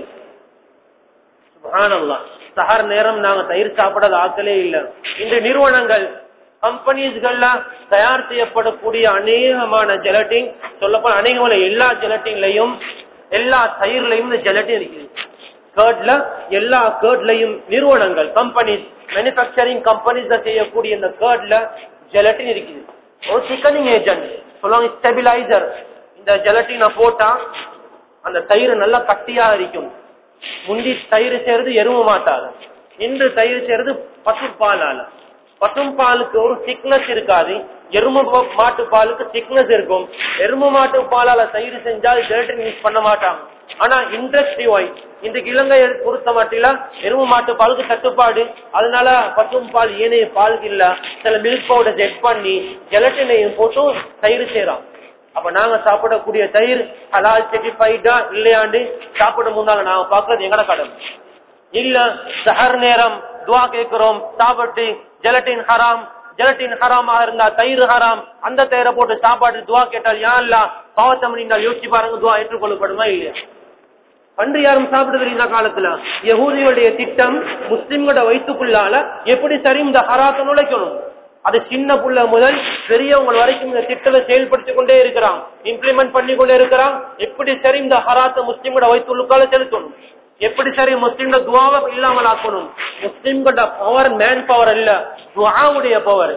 சுப்ஹானல்லாஹ் சஹர் நேரம் நாங்க தயிர் சாப்பிடாத ஆட்களே இல்ல இந்த நிறுவனங்கள் கம்பெனிஸ்கள்ல தயார் செய்யப்படக்கூடிய அநேகமான ஜெலட்டின் சொல்லப்போன அநேகமான எல்லா ஜெலட்டின்லயும் எல்லா தயிர்லயும் இந்த ஜெலட்டின் இருக்குது கேர்ட்ல எல்லா கேர்ட்லயும் நிறுவனங்கள் கம்பெனிஸ் மேனுபேக்சரிங் கம்பெனிஸ் செய்யக்கூடிய இந்த கேர்ட்ல ஜெலட்டின் இருக்குது ஒரு சிக்கனிங் ஏஜென்ட் சொல்லுவாங்க ஸ்டெபிலைசர் இந்த ஜெலட்டினை போட்டா அந்த தயிர் நல்லா கட்டியா இருக்கும் முந்தி தயிர் செய்யறது எரும மாட்டால இன்று தயிர் செய்யறது பசு பாலால பசும் பாலுக்கு ஒரு திக்னஸ் இருக்காது எரும ப- மாட்டு பாலுக்கு திக்னஸ் இருக்கும் எரும மாட்டு பாலால தயிர் செஞ்சால் ஜெலட்டின் யூஸ் பண்ண மாட்டாங்க ஆனா இண்டஸ்ட்ரி வைஸ் இந்த இலங்கையை பொறுத்த மட்டில எரும மாட்டு பாலுக்கு தட்டுப்பாடு அதனால பசும் பால் ஏனைய பாலுக்கு இல்ல சில மில்க் பவுடர் செட் பண்ணி ஜெலட்டினையும் போட்டு தயிர் செய்யறான் அப்ப நாங்க சாப்பிடக்கூடிய தயிர் ஹலால் செட்டிஃபைடா இல்லையாண்டு சாப்பிடும் முன்னாங்க நாங்க பாக்குறது எங்கட கடமை இல்ல சஹர் நேரம் துவா கேட்கிறோம் சாப்பிட்டு ஜெலட்டின் ஹராம் ஜெலட்டின் ஹராமா இருந்தா தயிர் ஹராம் அந்த தயிரை போட்டு சாப்பாடு துவா கேட்டால் யா இல்ல பாவத்தை நீங்கள் யோசிச்சு பாருங்க துவா ஏற்றுக்கொள்ளப்படுமா இல்லையா பன்று யாரும் சாப்பிடுறது இந்த காலத்துல யகூதியுடைய திட்டம் முஸ்லிம்களோட வயிற்றுக்குள்ளால எப்படி சரி இந்த ஹராத்தை நுழைக்கணும் அது சின்ன புள்ள முதல் பெரியவங்க வரைக்கும் இந்த திட்டத்தை செயல்படுத்திக் கொண்டே இருக்கிறான் இம்ப்ளிமெண்ட் பண்ணி கொண்டே இருக்கிறான் எப்படி சரி இந்த ஹராத்தை முஸ்லிம்களோட வயிற்றுள்ளுக்கால செலுத்தணும் எப்படி சரி முஸ்லிம்கள துவாவை இல்லாமல் ஆக்கணும் முஸ்லிம்களோட பவர் மேன் பவர் இல்ல துவாவுடைய பவர்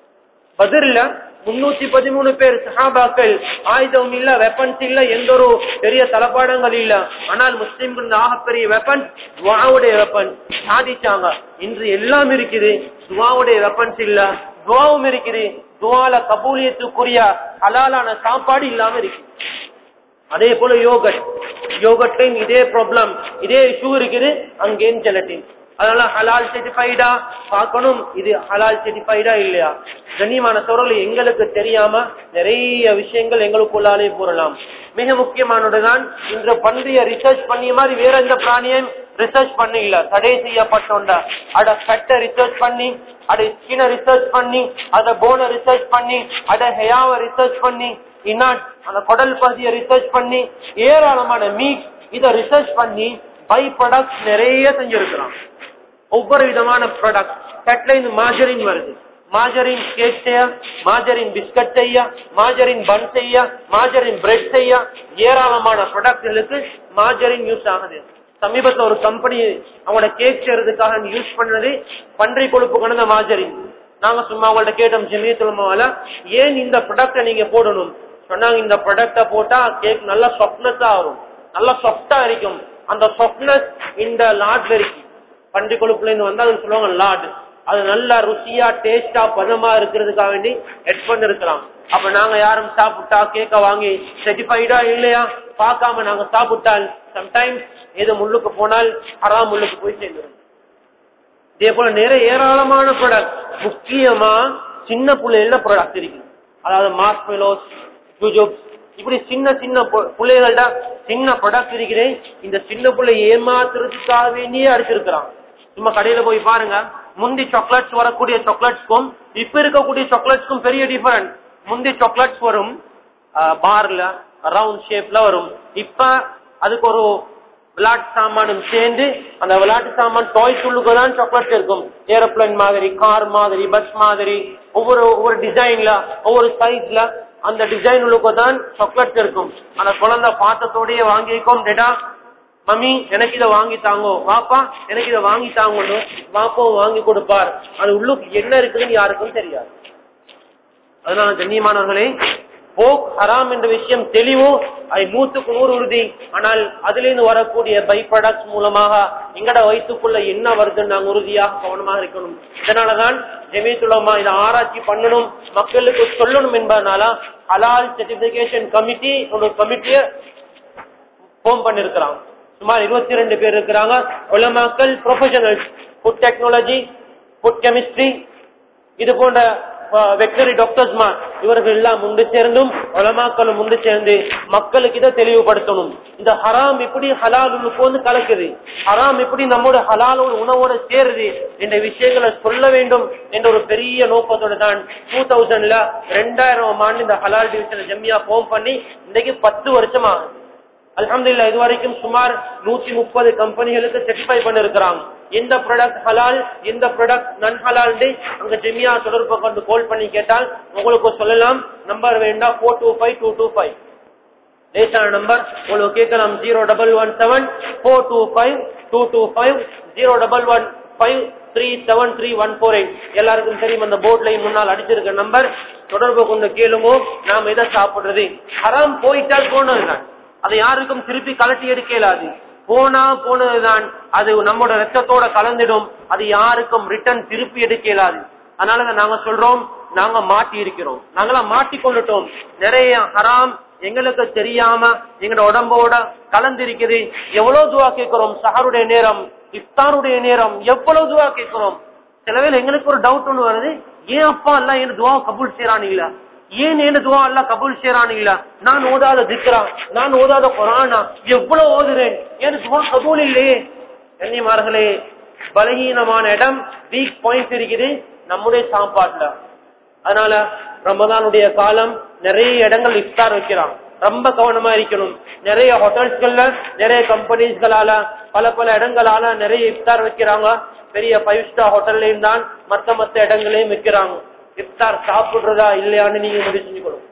பதிர்ல முன்னூத்தி பதிமூணு பேர் சஹாபாக்கள் ஆயுதம் இல்ல வெப்பன்ஸ் இல்ல எந்த ஒரு பெரிய தளபாடங்கள் இல்ல ஆனால் முஸ்லிம்கள் ஆகப்பெரிய வெப்பன் துவாவுடைய வெப்பன் சாதிச்சாங்க இன்று எல்லாம் இருக்குது துவாவுடைய வெப்பன்ஸ் இல்ல துவாவும் இருக்குது துவால கபூலியத்துக்குரிய ஹலாலான சாப்பாடு இல்லாம இருக்கு அதே போல யோகட் யோகட்டையும் இதே ப்ராப்ளம் இதே இஷ்யூ இருக்குது அங்கேயும் ஜெலட்டின் அதனால ஹலால் செட்டிஃபைடா பார்க்கணும் இது ஹலால் செட்டிஃபைடா இல்லையா கண்ணியமான சோழர்கள் எங்களுக்கு தெரியாம நிறைய விஷயங்கள் எங்களுக்குள்ளாலே போறலாம் மிக முக்கியமானதுதான் இன்று பன்றிய ரிசர்ச் பண்ணிய மாதிரி வேற எந்த பிராணியும் ரிசர்ச் பண்ணி இல்ல தடை செய்யப்பட்டோண்ட அட ஃபெட்டை ரிசர்ச் பண்ணி அட ஸ்கின ரிசர்ச் பண்ணி அத போனை ரிசர்ச் பண்ணி அட ஹெயாவை ரிசர்ச் பண்ணி இன்னாட் அந்த குடல் பகுதியை ரிசர்ச் பண்ணி ஏராளமான மீட் இத ரிசர்ச் பண்ணி பை ப்ராடக்ட் நிறைய செஞ்சிருக்கிறான் ஒவ்வொரு விதமான ப்ராடக்ட் ஃபேட்ல இந்த மாஜரின் வருது மாஜரின் கேக் செய்ய மாஜரின் பிஸ்கட் செய்ய மாஜரின் பன் செய்ய மாஜரின் பிரெட் செய்ய ஏராளமான ப்ராடக்ட்களுக்கு மாஜரின் யூஸ் ஆகுது சமீபத்துல ஒரு கம்பெனி அவங்களோட கேக் செய்யறதுக்காக யூஸ் பண்ணது பன்றி கொழுப்பு கலந்த மாஜரின் நாங்க சும்மா அவங்கள்ட்ட கேட்டோம் ஜெமியத்துலமாவால ஏன் இந்த ப்ராடக்ட நீங்க போடணும் சொன்னாங்க இந்த ப்ராடக்ட போட்டா கேக் நல்லா சாஃப்ட்னஸா வரும் நல்லா சாஃப்டா இருக்கும் அந்த சாஃப்ட்னஸ் இந்த லாட்ல இருக்கு பன்றி கொழுப்புல இருந்து வந்தா அது சொல்லுவாங்க லாட் அது நல்லா ருசியா டேஸ்டா பதமா இருக்கிறதுக்காக வேண்டி ஹெட் பண்ணிருக்கலாம் அப்ப நாங்க யாரும் சாப்பிட்டா கேக்க வாங்கி செட்டிஃபைடா இல்லையா பார்க்காம நாங்க சாப்பிட்டால் சம்டைம்ஸ் ஏதோ முள்ளுக்கு போனால் ஹராம் முள்ளுக்கு போய் சேர்ந்துடும் இதே போல நிறைய ஏராளமான ப்ராடக்ட் முக்கியமா சின்ன பிள்ளைகள ப்ராடக்ட் இருக்கு அதாவது மாஸ்மெலோஸ் ஜுஜுப்ஸ் இப்படி சின்ன சின்ன பு- பிள்ளைகள்ட சின்ன ப்ராடக்ட் இருக்குது இந்த சின்ன பிள்ளை ஏமாத்துறதுக்காக வேண்டியே அடிச்சிருக்கிறான் சும்மா கடையில போய் பாருங்க முந்தி சாக்லேட்ஸ் வரக்கூடிய சாக்லேட்ஸ்க்கும் இப்ப இருக்கக்கூடிய சாக்லேட்ஸ்க்கும் பெரிய டிஃபரன்ஸ் முந்தி சாக்லேட்ஸ் வரும் பார்ல ரவுண்ட் ஷேப்ல வரும் இப்ப அதுக்கு ஒரு விளையாட்டு சாமானும் சேர்ந்து அந்த விளையாட்டு சாமான் டாய்ஸ் உள்ளுக்கு தான் சாக்லேட் இருக்கும் ஏரோப்ளேன் மாதிரி கார் மாதிரி பஸ் மாதிரி ஒவ்வொரு ஒவ்வொரு டிசைன்ல ஒவ்வொரு சைஸ்ல அந்த டிசைன் உள்ளுக்கு தான் சாக்லேட் இருக்கும் அந்த குழந்தை பாத்தத்தோடய வாங்கிக்கும் டெடா மம்மி எனக்கு இதை வாங்கி தாங்கோ வாப்பா எனக்கு இதை வாங்கி தாங்கன்னு வாப்பாவும் வாங்கி கொடுப்பார் அது உள்ளுக்கு என்ன இருக்குதுன்னு யாருக்கும் தெரியாது அதனால கண்ணியமானவர்களே போக் ஹராம் என்ற விஷயம் தெளிவு அது நூத்துக்கு நூறு உறுதி ஆனால் அதிலிருந்து வரக்கூடிய பை ப்ராடக்ட்ஸ் மூலமாக எங்கட வயிற்றுக்குள்ள என்ன வருதுன்னு நாங்க உறுதியாக கவனமாக இருக்கணும் இதனாலதான் ஜெமித்துலமா இதை ஆராய்ச்சி பண்ணணும் மக்களுக்கு சொல்லணும் என்பதனால ஹலால் சர்டிபிகேஷன் கமிட்டி ஒரு கமிட்டியை ஃபார்ம் பண்ணிருக்கிறான் சுமார் இருபத்தி ரெண்டு பேர் இருக்கிறாங்க உலமாக்கள் professionals food technology food chemistry இது போன்ற வெட்டரி டாக்டர்ஸ் இவர்கள் எல்லாம் உண்டு சேர்ந்தும் உலமாக்களும் உண்டு சேர்ந்து மக்களுக்கு இதை தெளிவுபடுத்தணும் இந்த ஹராம் எப்படி ஹலாலுக்கு வந்து கலக்குது ஹராம் எப்படி நம்மோட ஹலாலோட உணவோட சேருது என்ற விஷயங்களை சொல்ல வேண்டும் என்ற ஒரு பெரிய நோக்கத்தோட தான் டூ தௌசண்ட்ல ரெண்டாயிரம் ஆண்டு இந்த ஹலால் டிவிஷன் ஜெம்மியா போம் பண்ணி இன்னைக்கு பத்து வருஷமா அல்ஹம்துலில்லாஹ் இது வரைக்கும் சுமார் நூத்தி முப்பது கம்பெனிகளுக்கு செட்டிஃபை பண்ணிருக்கிறாங்க எந்த ப்ராடக்ட் ஹலால் எந்த ப்ராடக்ட் நன் ஹலால் அங்க ஜெமியா தொடர்பு கொண்டு கால் பண்ணி கேட்டால் உங்களுக்கு சொல்லலாம் நம்பர் வேண்டாம் four two five two two five லேசான நம்பர் உங்களுக்கு கேட்கலாம் zero double one seven four two five two two five zero double one five three seven three one four eight எல்லாருக்கும் தெரியும் அந்த போர்ட்லையும் முன்னால் அடிச்சிருக்க நம்பர் தொடர்பு கொண்டு கேளுமோ நாம் எதை சாப்பிடுறது ஹராம் போயிட்டால் போனதுதான் அதை யாருக்கும் திருப்பி கலட்டி எடுக்க இயலாது போனா போனதுதான் அது நம்மோட ரத்தத்தோட கலந்துடும் அது யாருக்கும் ரிட்டர்ன் திருப்பி எடுக்க இயலாது அதனால நாங்க சொல்றோம் நாங்க மாட்டி இருக்கிறோம் நாங்களாம் மாட்டி கொண்டுட்டோம் நிறைய ஹராம் எங்களுக்கு தெரியாம எங்களோட உடம்போட கலந்து இருக்குது எவ்வளவு துவா கேட்கிறோம் சஹருடைய நேரம் இஃப்தாருடைய நேரம் எவ்வளவு துவா கேட்கிறோம் சில வேளை எங்களுக்கு ஒரு டவுட் ஒண்ணு வருது ஏன் அப்பா எல்லாம் என்ன துவா கபூல் செய்யறான் இல்ல ஏன் என்ன துவா எல்லாம் கபூல் செய்யறான் இல்ல நான் ஓதாத திக்ரா நான் ஓதாத குரானா எவ்வளவு ஓதுறேன் எனக்கு துவா கபூல் இல்லையே கண்ணியமார்களே பலகீனமான இடம் வீக் பாயிண்ட் இருக்குது நம்முடைய சாப்பாட்டுல அதனால ரமதானுடைய காலம் நிறைய இடங்கள் இஃப்தார் வைக்கிறான் ரொம்ப கவனமா இருக்கணும் நிறைய ஹோட்டல்ஸ்கள்ல நிறைய கம்பெனிஸ்களால பல பல இடங்களால நிறைய இஃப்தார் வைக்கிறாங்க பெரிய ஃபைவ் ஸ்டார் ஹோட்டல்லையும் தான் மத்த மத்த இடங்களையும் வைக்கிறாங்க இஃப்தார் சாப்பிடுறதா இல்லையான்னு நீங்க முடிவு செஞ்சுக்கணும்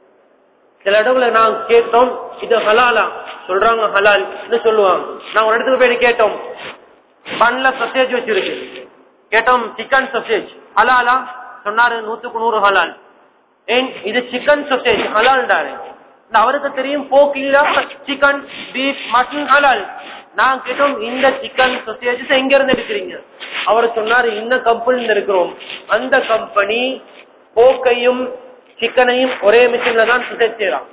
சில இடங்களை நான் கேட்டோம் இது ஹலாலா சொல்றாங்க ஹலால் சொல்லுவாங்க நான் ஒரு இடத்துக்கு போய் கேட்டோம் பன்ல சசேஜ் வச்சிருக்கு கேட்டோம் சிக்கன் சசேஜ் ஹலாலா சொன்னாரு நூத்துக்கு நூறு ஹலால் ஏன் இது சிக்கன் சசேஜ் ஹலால்டாரு அவருக்கு தெரியும் போக் இல்ல சிக்கன் பீஃப் மட்டன் ஹலால் நான் கேட்டோம் இந்த சிக்கன் சொசேஜஸ் எங்க இருந்து எடுக்கிறீங்க அவர் சொன்னாரு இந்த கம்பெனில இருக்கிறோம் அந்த கம்பெனி போக்கையும் சிக்கனையும் ஒரே மிஷின்ல தான் சொசேஜ் செய்யறான்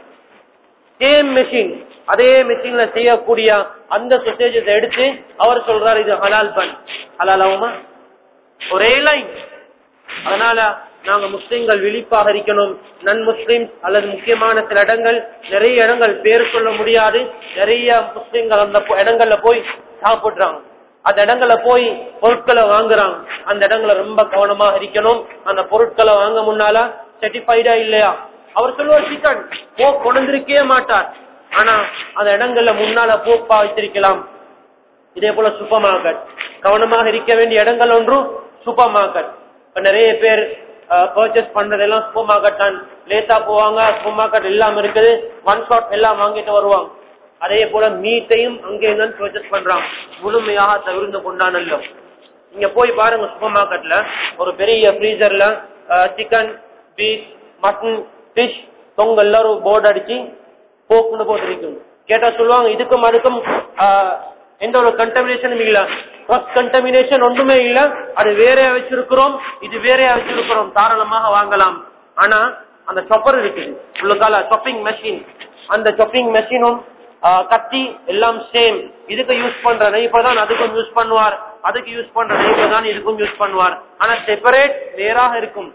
சேம் மெஷின் அதே மெஷின்ல செய்யக்கூடிய அந்த சொசேஜஸ் எடுத்து அவர் சொல்றாரு இது ஹலால் பன் ஹலால் ஆகுமா ஒரே லைன் அதனால நாங்க முஸ்லிம்கள் விழிப்பாக இருக்கணும் நன் முஸ்லிம் அல்லது முக்கியமான சில இடங்கள் நிறைய இடங்கள் பேர் சொல்ல முடியாது நிறைய முஸ்லிம்கள் அந்த இடங்கள்ல போய் சாப்பிடுறாங்க அந்த இடங்கள்ல போய் பொருட்களை வாங்குறாங்க அந்த இடங்களை ரொம்ப கவனமாக இருக்கணும் அந்த பொருட்களை வாங்க முன்னால சர்டிஃபைடா இல்லையா அவர் சொல்லுவார் சிக்கன் போக் கொண்டிருக்கவே மாட்டார் ஆனா அந்த இடங்கள்ல முன்னால போப்பா வைத்திருக்கலாம் இதே போல சூப்பர் மார்க்கெட் கவனமாக இருக்க வேண்டிய இடங்கள் ஒன்றும் சூப்பர் மார்க்கெட் இப்ப நிறைய பேர் பர்ச்சேஸ் பண்றதெல்லாம் சூப்பர் மார்க்கெட் தான் லேட்டா போவாங்க சூப்பர் மார்க்கெட் எல்லாம் இருக்குது ஒன் ஷாட் எல்லாம் வாங்கிட்டு வருவாங்க அதே போல மீட்டையும் அங்கே தான் பர்ச்சேஸ் பண்றாங்க முழுமையாக தவிர்த்து கொண்டானல்ல நீங்க போய் பாருங்க சூப்பர் மார்க்கெட்ல ஒரு பெரிய ஃப்ரீசர்ல சிக்கன் பீஃப் மட்டன் ஃபிஷ் தொங்க எல்லாரும் போர்டு அடிச்சு போக்குன்னு போட்டிருக்கும் கேட்டா சொல்லுவாங்க இதுக்கும் அதுக்கும் எந்த ஒரு கண்டமினேஷனும் இல்ல ஃபர்ஸ்ட் கண்டமினேஷன் ஒன்றுமே இல்ல அது வேறையா வச்சிருக்கிறோம் இது வேறையா வச்சிருக்கிறோம் தாராளமாக வாங்கலாம் ஆனா அந்த சொப்பர் இருக்குது உள்ளுக்கால சொப்பிங் மெஷின் அந்த சொப்பிங் மெஷினும் கத்தி எல்லாம் சேம் இதுக்கு யூஸ் பண்ற நெய்பர் தான் அதுக்கும் யூஸ் பண்ணுவார் அதுக்கு யூஸ் பண்ற நெய்பர் தான் இதுக்கும் யூஸ் பண்ணுவார் ஆனா செப்பரேட் வேறாக இருக்கும்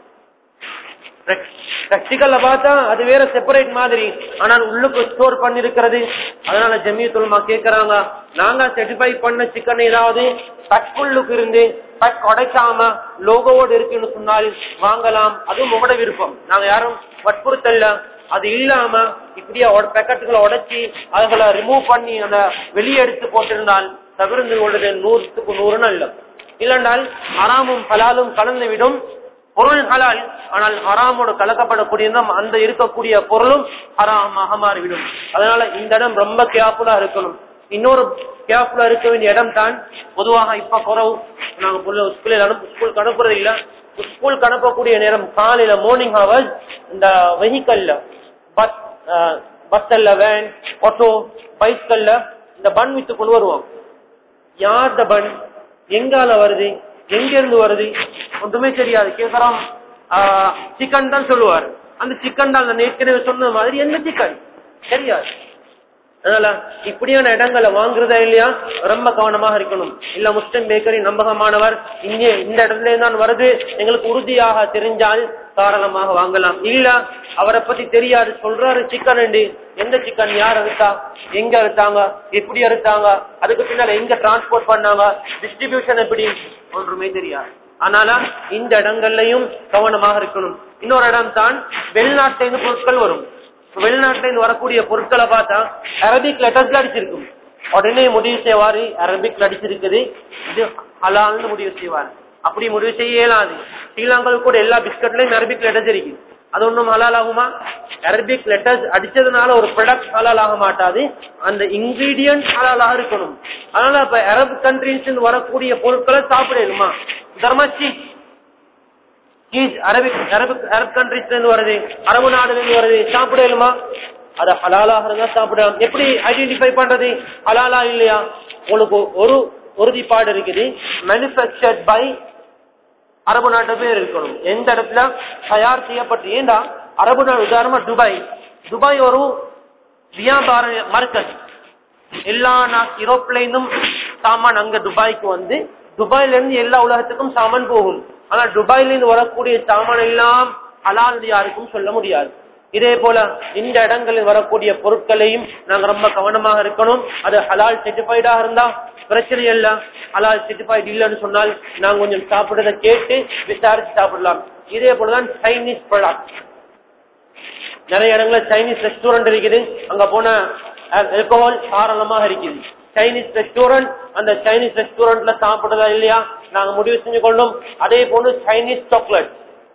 பிராக்டிக்கல்ல பார்த்தா அது வேற செப்பரேட் மாதிரி ஆனால் உள்ளுக்கு ஸ்டோர் பண்ணிருக்கிறது அதனால ஜமியத்துல்மா கேக்குறாங்க நாங்க செட்டிஃபை பண்ண சிக்கன் ஏதாவது தட்குள்ளுக்கு இருந்து தட் உடைக்காம லோகோவோடு இருக்குன்னு சொன்னால் வாங்கலாம் அதுவும் உங்களோட விருப்பம் நாங்க யாரும் வற்புறுத்தல்ல அது இல்லாம இப்படியா பேக்கெட்டுகளை உடைச்சி அதுகளை ரிமூவ் பண்ணி அந்த வெளியே எடுத்து போட்டிருந்தால் தவிர்த்து கொள்வது நூறுத்துக்கு நூறுன்னு இல்ல இல்லைன்றால் ஹராமும் ஹலாலும் கலந்து விடும் பொருள் ஹலால் ஆனால் ஹராமோடு கலக்கப்படக்கூடிய அந்த இருக்கக்கூடிய பொருளும் ஹராமாக மாறிவிடும் அதனால இந்த இடம் ரொம்ப கேர்ஃபுல்லா இருக்கணும் இன்னொரு கேர்ஃபுல்லா இருக்க வேண்டிய இடம் தான் பொதுவாக இப்ப குறவு நாங்க ஸ்கூலில் அனுப்பு ஸ்கூலுக்கு அனுப்புறது இல்ல ஸ்கூலுக்கு அனுப்பக்கூடிய நேரம் காலையில மார்னிங் ஹவர்ஸ் இந்த வெஹிக்கல்ல பஸ் பஸ்ல வேன் ஆட்டோ பைஸ்கல்ல இந்த பன் வித்து கொண்டு வருவோம் யார் இந்த பன் எங்கால வருது எங்க இருந்து வருது ஒன்றுமே தெரியாது கேக்குறோம் சிக்கன் தான் சொல்லுவார் அந்த சிக்கன் தான் நான் ஏற்கனவே சொன்ன மாதிரி என்ன சிக்கன் தெரியாது அதனால இப்படியான இடங்களை வாங்குறதா இல்லையா ரொம்ப கவனமாக இருக்கணும் இல்ல முஸ்லிம் பேக்கரி நம்பகமானவர் இங்கே இந்த இடத்துல தான் வருது எங்களுக்கு உறுதியாக தெரிஞ்சால் தாராளமாக வாங்கலாம் இல்ல அவரை பத்தி தெரியாது சொல்றாரு சிக்கன் எந்த சிக்கன் யார் அறுத்தா எங்க அறுத்தாங்க எப்படி அறுத்தாங்க அதுக்கு பின்னால எங்க டிரான்ஸ்போர்ட் பண்ணாங்க டிஸ்ட்ரிபியூஷன் எப்படி ஒன்றுமே தெரியாது அதனால இந்த இடங்கள்லயும் கவனமாக இருக்கணும் இன்னொரு இடம் தான் வெளிநாட்டிலிருந்து பொருட்கள் வரும் வெளிநாட்டுல இருந்து வரக்கூடிய பொருட்களை பார்த்தா அரபிக் லெட்டர்ஸ்ல அடிச்சிருக்கும் உடனே முடிவு செய்வாரு அரபிக்ல அடிச்சிருக்குது இது ஹலால்னு முடிவு செய்வார் அப்படி முடிவு செய்ய இயலாது ஸ்ரீலங்காவில் கூட எல்லா பிஸ்கட்லயும் அரபிக் லெட்டர்ஸ் இருக்கு அது ஒன்றும் ஹலால் ஆகுமா அரபிக் லெட்டர்ஸ் அடிச்சதுனால ஒரு ப்ராடக்ட் ஹலால் ஆக மாட்டாது அந்த இன்கிரீடியன்ட் ஹலாலாக இருக்கணும் அதனால இப்ப அரபு கண்ட்ரிஸ் வரக்கூடிய பொருட்களை சாப்பிடணுமா தர்மச்சி சீஸ் அரபிக் அரபு அரபு கண்ட்ரிஸ்ல இருந்து வருது அரபு நாடுல இருந்து வருது சாப்பிடலுமா அது ஹலாலாக இருந்தா சாப்பிடலாம் எப்படி ஐடென்டிஃபை பண்றது ஹலாலா இல்லையா உங்களுக்கு ஒரு உறுதிப்பாடு இருக்குது மேனுபேக்சர்ட் பை அரபு நாட்டு பேர் இருக்கணும் எந்த இடத்துல தயார் செய்யப்பட்டு ஏண்டா அரபு நாடு உதாரணமா துபாய் துபாய் ஒரு வியாபார மார்க்கெட் எல்லா யூரோப்லேருந்தும் சாமான் அங்க துபாய்க்கு வந்து துபாயில இருந்து எல்லா உலகத்துக்கும் சாமான் போகும் ஆனா துபாயில இருந்து வரக்கூடிய சாமான் எல்லாம் ஹலால் யாருக்கும் சொல்ல முடியாது இதே போல இந்த இடங்களில் வரக்கூடிய பொருட்களையும் நாங்க ரொம்ப கவனமாக இருக்கணும் அது ஹலால் சர்டிஃபைடாக இருந்தா பிரச்சனை இல்ல ஹலால் சர்டிஃபைட் இல்லைன்னு சொன்னால் நாங்க கொஞ்சம் சாப்பிடுறத கேட்டு விசாரிச்சு சாப்பிடலாம் இதே போலதான் சைனீஸ் ப்ராடக்ட் நிறைய இடங்கள்ல சைனீஸ் ரெஸ்டாரண்ட் இருக்குது அங்க போன ஆல்கஹால் தாராளமாக இருக்குது சைனீஸ் ரெஸ்டாரண்ட் அந்த சைனீஸ் ரெஸ்டாரண்ட்ல சாப்பிடுறதா இல்லையா நாங்க முடிவு செஞ்சு கொள்ளும் அதே போன்று சைனீஸ் சாக்லேட்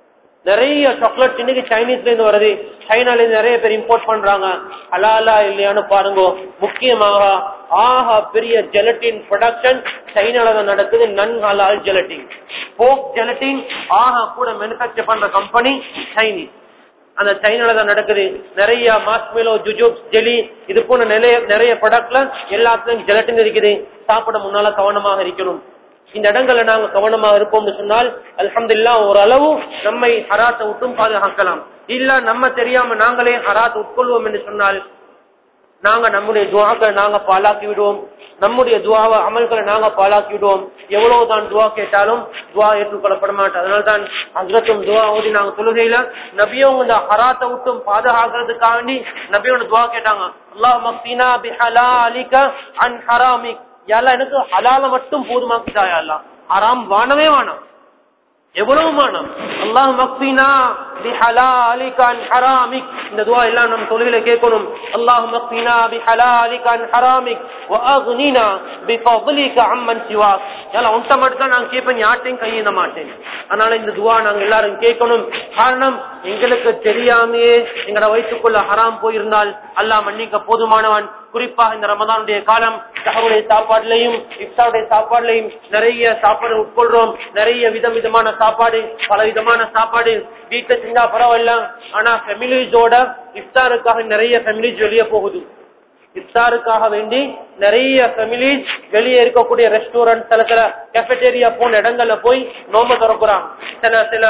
நிறைய சாக்லேட் இன்னைக்கு சைனீஸ்ல இருந்து வருது சைனால இருந்து நிறைய பேர் இம்போர்ட் பண்றாங்க ஹலாலா இல்லையான்னு பாருங்க முக்கியமாக ஆஹா பெரிய ஜெலட்டின் ப்ரொடக்ஷன் சைனால தான் நடக்குது நன் ஹலால் ஜெலட்டின் போக் ஜெலட்டின் ஆஹா கூட மேனுபேக்சர் பண்ற கம்பெனி சைனீஸ் அந்த சைனால தான் நடக்குது நிறைய மாஸ்மேலோ ஜுஜூப் ஜெலி இது போன்ற நிறைய நிறைய ப்ராடக்ட்ல எல்லாத்துலயும் ஜெலட்டின் இருக்குது சாப்பிட முன்னால கவனமாக இருக்கணும் இந்த இடங்கள்ல நாங்க கவனமாக இருப்போம்னு சொன்னால் அல்ஹம்துல்லா ஓரளவு நம்மை ஹராத்தை விட்டும் பாதுகாக்கலாம் இல்ல நம்ம தெரியாம நாங்களே ஹராத் உட்கொள்வோம் என்று சொன்னால் நாங்க நம்முடைய துவாக்களை நாங்க பாலாக்கி விடுவோம் நம்முடைய துவாவை அமல்களை நாங்க பாலாக்கி விடுவோம் எவ்வளவுதான் துவா கேட்டாலும் துவா ஏற்றுக்கொள்ளப்பட மாட்டோம் அதனால தான் ஹசரத்தும் துவா ஓதி நாங்க தொழுகையில நபியும் இந்த ஹராத்தை விட்டும் பாதுகாக்கிறதுக்காக வேண்டி நபியோட துவா கேட்டாங்க அல்லாஹ் மக்தினா பி ஹலாலிக அன் ஹராமிக் யாரா எனக்கு ஹலால மட்டும் போதுமாக்கிட்டா யாரா ஹராம் வானவே வானம் எவ்வளவு மானம் அல்லாஹ் மக்பினா பிஹலாலிக அன் ஹராமிக் இந்த துவா எல்லாம் நம்ம தொழுகையில கேட்கணும் அல்லாஹ் மக்பினா பிஹலாலிக அன் ஹராமிக் வஅக்னினா பிஃபضلிக அம்மன் சிவாக் யாரா உன்ட்ட மட்டும் தான் நான் கேட்பேன் யார்ட்டையும் கையேந்த மாட்டேன் அதனால இந்த துவா நாங்க எல்லாரும் கேட்கணும் காரணம் எங்களுக்கு தெரியாமையே எங்கட வயிற்றுக்குள்ள ஹராம் போயிருந்தால் அல்லாஹ் மன்னிக்க போதுமானவன் குறிப்பாக இந்த ரமதானுடைய காலம் சகருடைய சாப்பாடுலையும் இஃப்தாருடைய சாப்பாடுலையும் நிறைய சாப்பாடு உட்கொள்றோம் நிறைய விதம் விதமான சாப்பாடு பல விதமான சாப்பாடு வீட்டை செஞ்சா பரவாயில்ல ஆனா ஃபெமிலிஸோட இஃப்தாருக்காக நிறைய ஃபெமிலிஸ் வெளியே போகுது இஃப்தாருக்காக வேண்டி நிறைய ஃபெமிலிஸ் வெளியே இருக்கக்கூடிய ரெஸ்டாரண்ட் சில சில கெஃபெட்டேரியா போன இடங்கள்ல போய் நோம்ப திறக்குறாங்க சில சில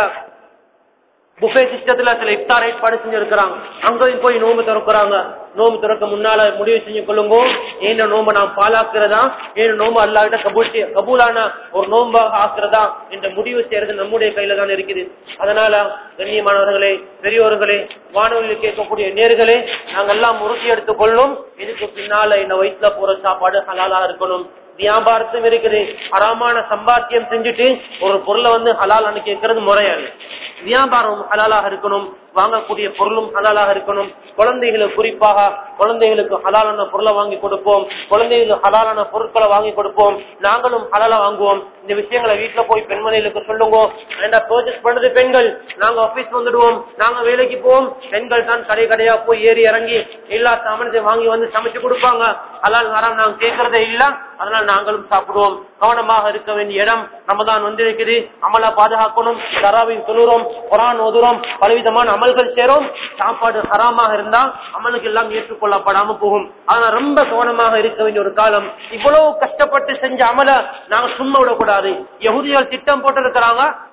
புஃபே சிஸ்டத்துல சில இஃப்தார் ஏற்பாடு செஞ்சிருக்கிறாங்க அங்கேயும் போய் நோம்பு திறக்கிறாங்க நோம்பு திறக்க முன்னால முடிவு செஞ்சு கொள்ளுங்க ஏன நோம்பை நாம் பாலாக்குறதா ஏன நோம்பு அல்லாவிட்ட கபூல் செய்ய- கபூலான ஒரு நோம்பாக ஆக்குறதா என்ற முடிவு செய்யறது நம்முடைய கையில தான் இருக்குது அதனால கண்ணியமானவர்களே பெரியோர்களே வானொலியில் கேட்கக்கூடிய நேர்களே நாங்க எல்லாம் உறுதி எடுத்துக் கொள்ளும் இதுக்கு பின்னால இந்த வயிற்றுல போற சாப்பாடு ஹலாலா இருக்கணும் வியாபாரத்தும் இருக்குது அறமான சம்பாத்தியம் செஞ்சுட்டு ஒரு பொருளை வந்து ஹலாலான்னு கேட்கறது முறையாது வியாபாரம் ஹலாலாக இருக்கணும் வாங்கக்கூடிய பொருளும் ஹலாலாக இருக்கணும் குழந்தைகளுக்கு குறிப்பாக குழந்தைகளுக்கு ஹலாலான பொருளை வாங்கி கொடுப்போம் குழந்தைகளுக்கு ஹலாலான பொருட்களை வாங்கி கொடுப்போம் நாங்களும் ஹலாலா வாங்குவோம் இந்த விஷயங்களை வீட்டுல போய் பெண்மணிகளுக்கு சொல்லுங்க ஏண்டா பர்ச்சேஸ் பண்றது பெண்கள் நாங்க ஆபீஸ் வந்துடுவோம் நாங்க வேலைக்கு போவோம் பெண்கள் தான் கடை கடையா போய் ஏறி இறங்கி எல்லா சாமானத்தையும் வாங்கி வந்து சமைச்சு கொடுப்பாங்க ஹலால் ஹராம் நாங்க கேட்கறதே இல்ல அதனால நாங்களும் சாப்பிடுவோம் கவனமாக இருக்க வேண்டிய இடம் ரமதான் வந்திருக்குது அமலா பாதுகாக்கணும் தராவையும் தொழுறோம் குரான் ஓதுறோம் பலவிதமான அமல்கள் சேரும் சாப்பாடு ஹராமாக இருந்தா அமலுக்கு எல்லாம் ஏற்றுக்கொள்ளப்படாம போகும் அதனால ரொம்ப கவனமாக இருக்க வேண்டிய ஒரு காலம் இவ்வளவு கஷ்டப்பட்டு செஞ்ச அமல நாங்க சும்மா விடக்கூடாது யகுதிகள் திட்டம் போட்டு இருக்கிறாங்க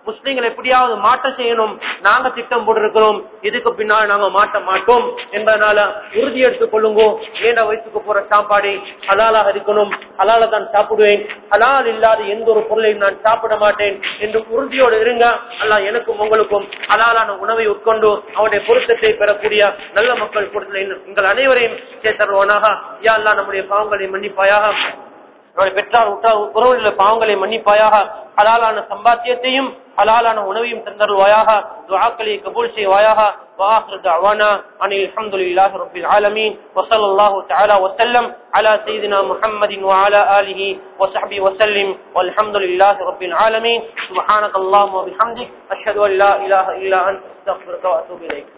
முஸ்லிம்கள் எப்படியாவது மாற்ற செய்யணும் நாங்க திட்டம் போட்டிருக்கிறோம் இதுக்கு பின்னால் நாங்க மாட்ட மாட்டோம் என்பதனால உறுதி எடுத்துக் கொள்ளுங்க ஏண்ட வயசுக்கு போற சாப்பாடு ஹலாலாக இருக்கணும் ஹலால தான் சாப்பிடுவேன் ஹலால் இல்லாத எந்த ஒரு பொருளையும் நான் சாப்பிட மாட்டேன் என்று உறுதியோடு இருங்க அல்லாஹ் எனக்கும் உங்களுக்கும் ஹலாலான உணவை உட்கொண்டு அவனுடைய பொருத்தத்தை பெறக்கூடிய நல்ல மக்கள் கூட்டத்தில் எங்கள் அனைவரையும் சேர்த்தருவானாக யா அல்லாஹ் நம்முடைய பாவங்களை மன்னிப்பாயாக நம்முடைய பெற்றார் உற்றார் உறவுள்ள பாவங்களை மன்னிப்பாயாக ஹலாலான சம்பாத்தியத்தையும் ஹலாலான உணவையும் தந்தருவாயாக துஆக்களை கபூல் செய்வாயாக واخر دعوانا ان الحمد لله رب العالمين وصلى الله تعالى وسلم على سيدنا محمد وعلى اله وصحبه وسلم والحمد لله رب العالمين سبحانك اللهم وبحمدك اشهد ان لا اله الا انت استغفرك واتوب اليك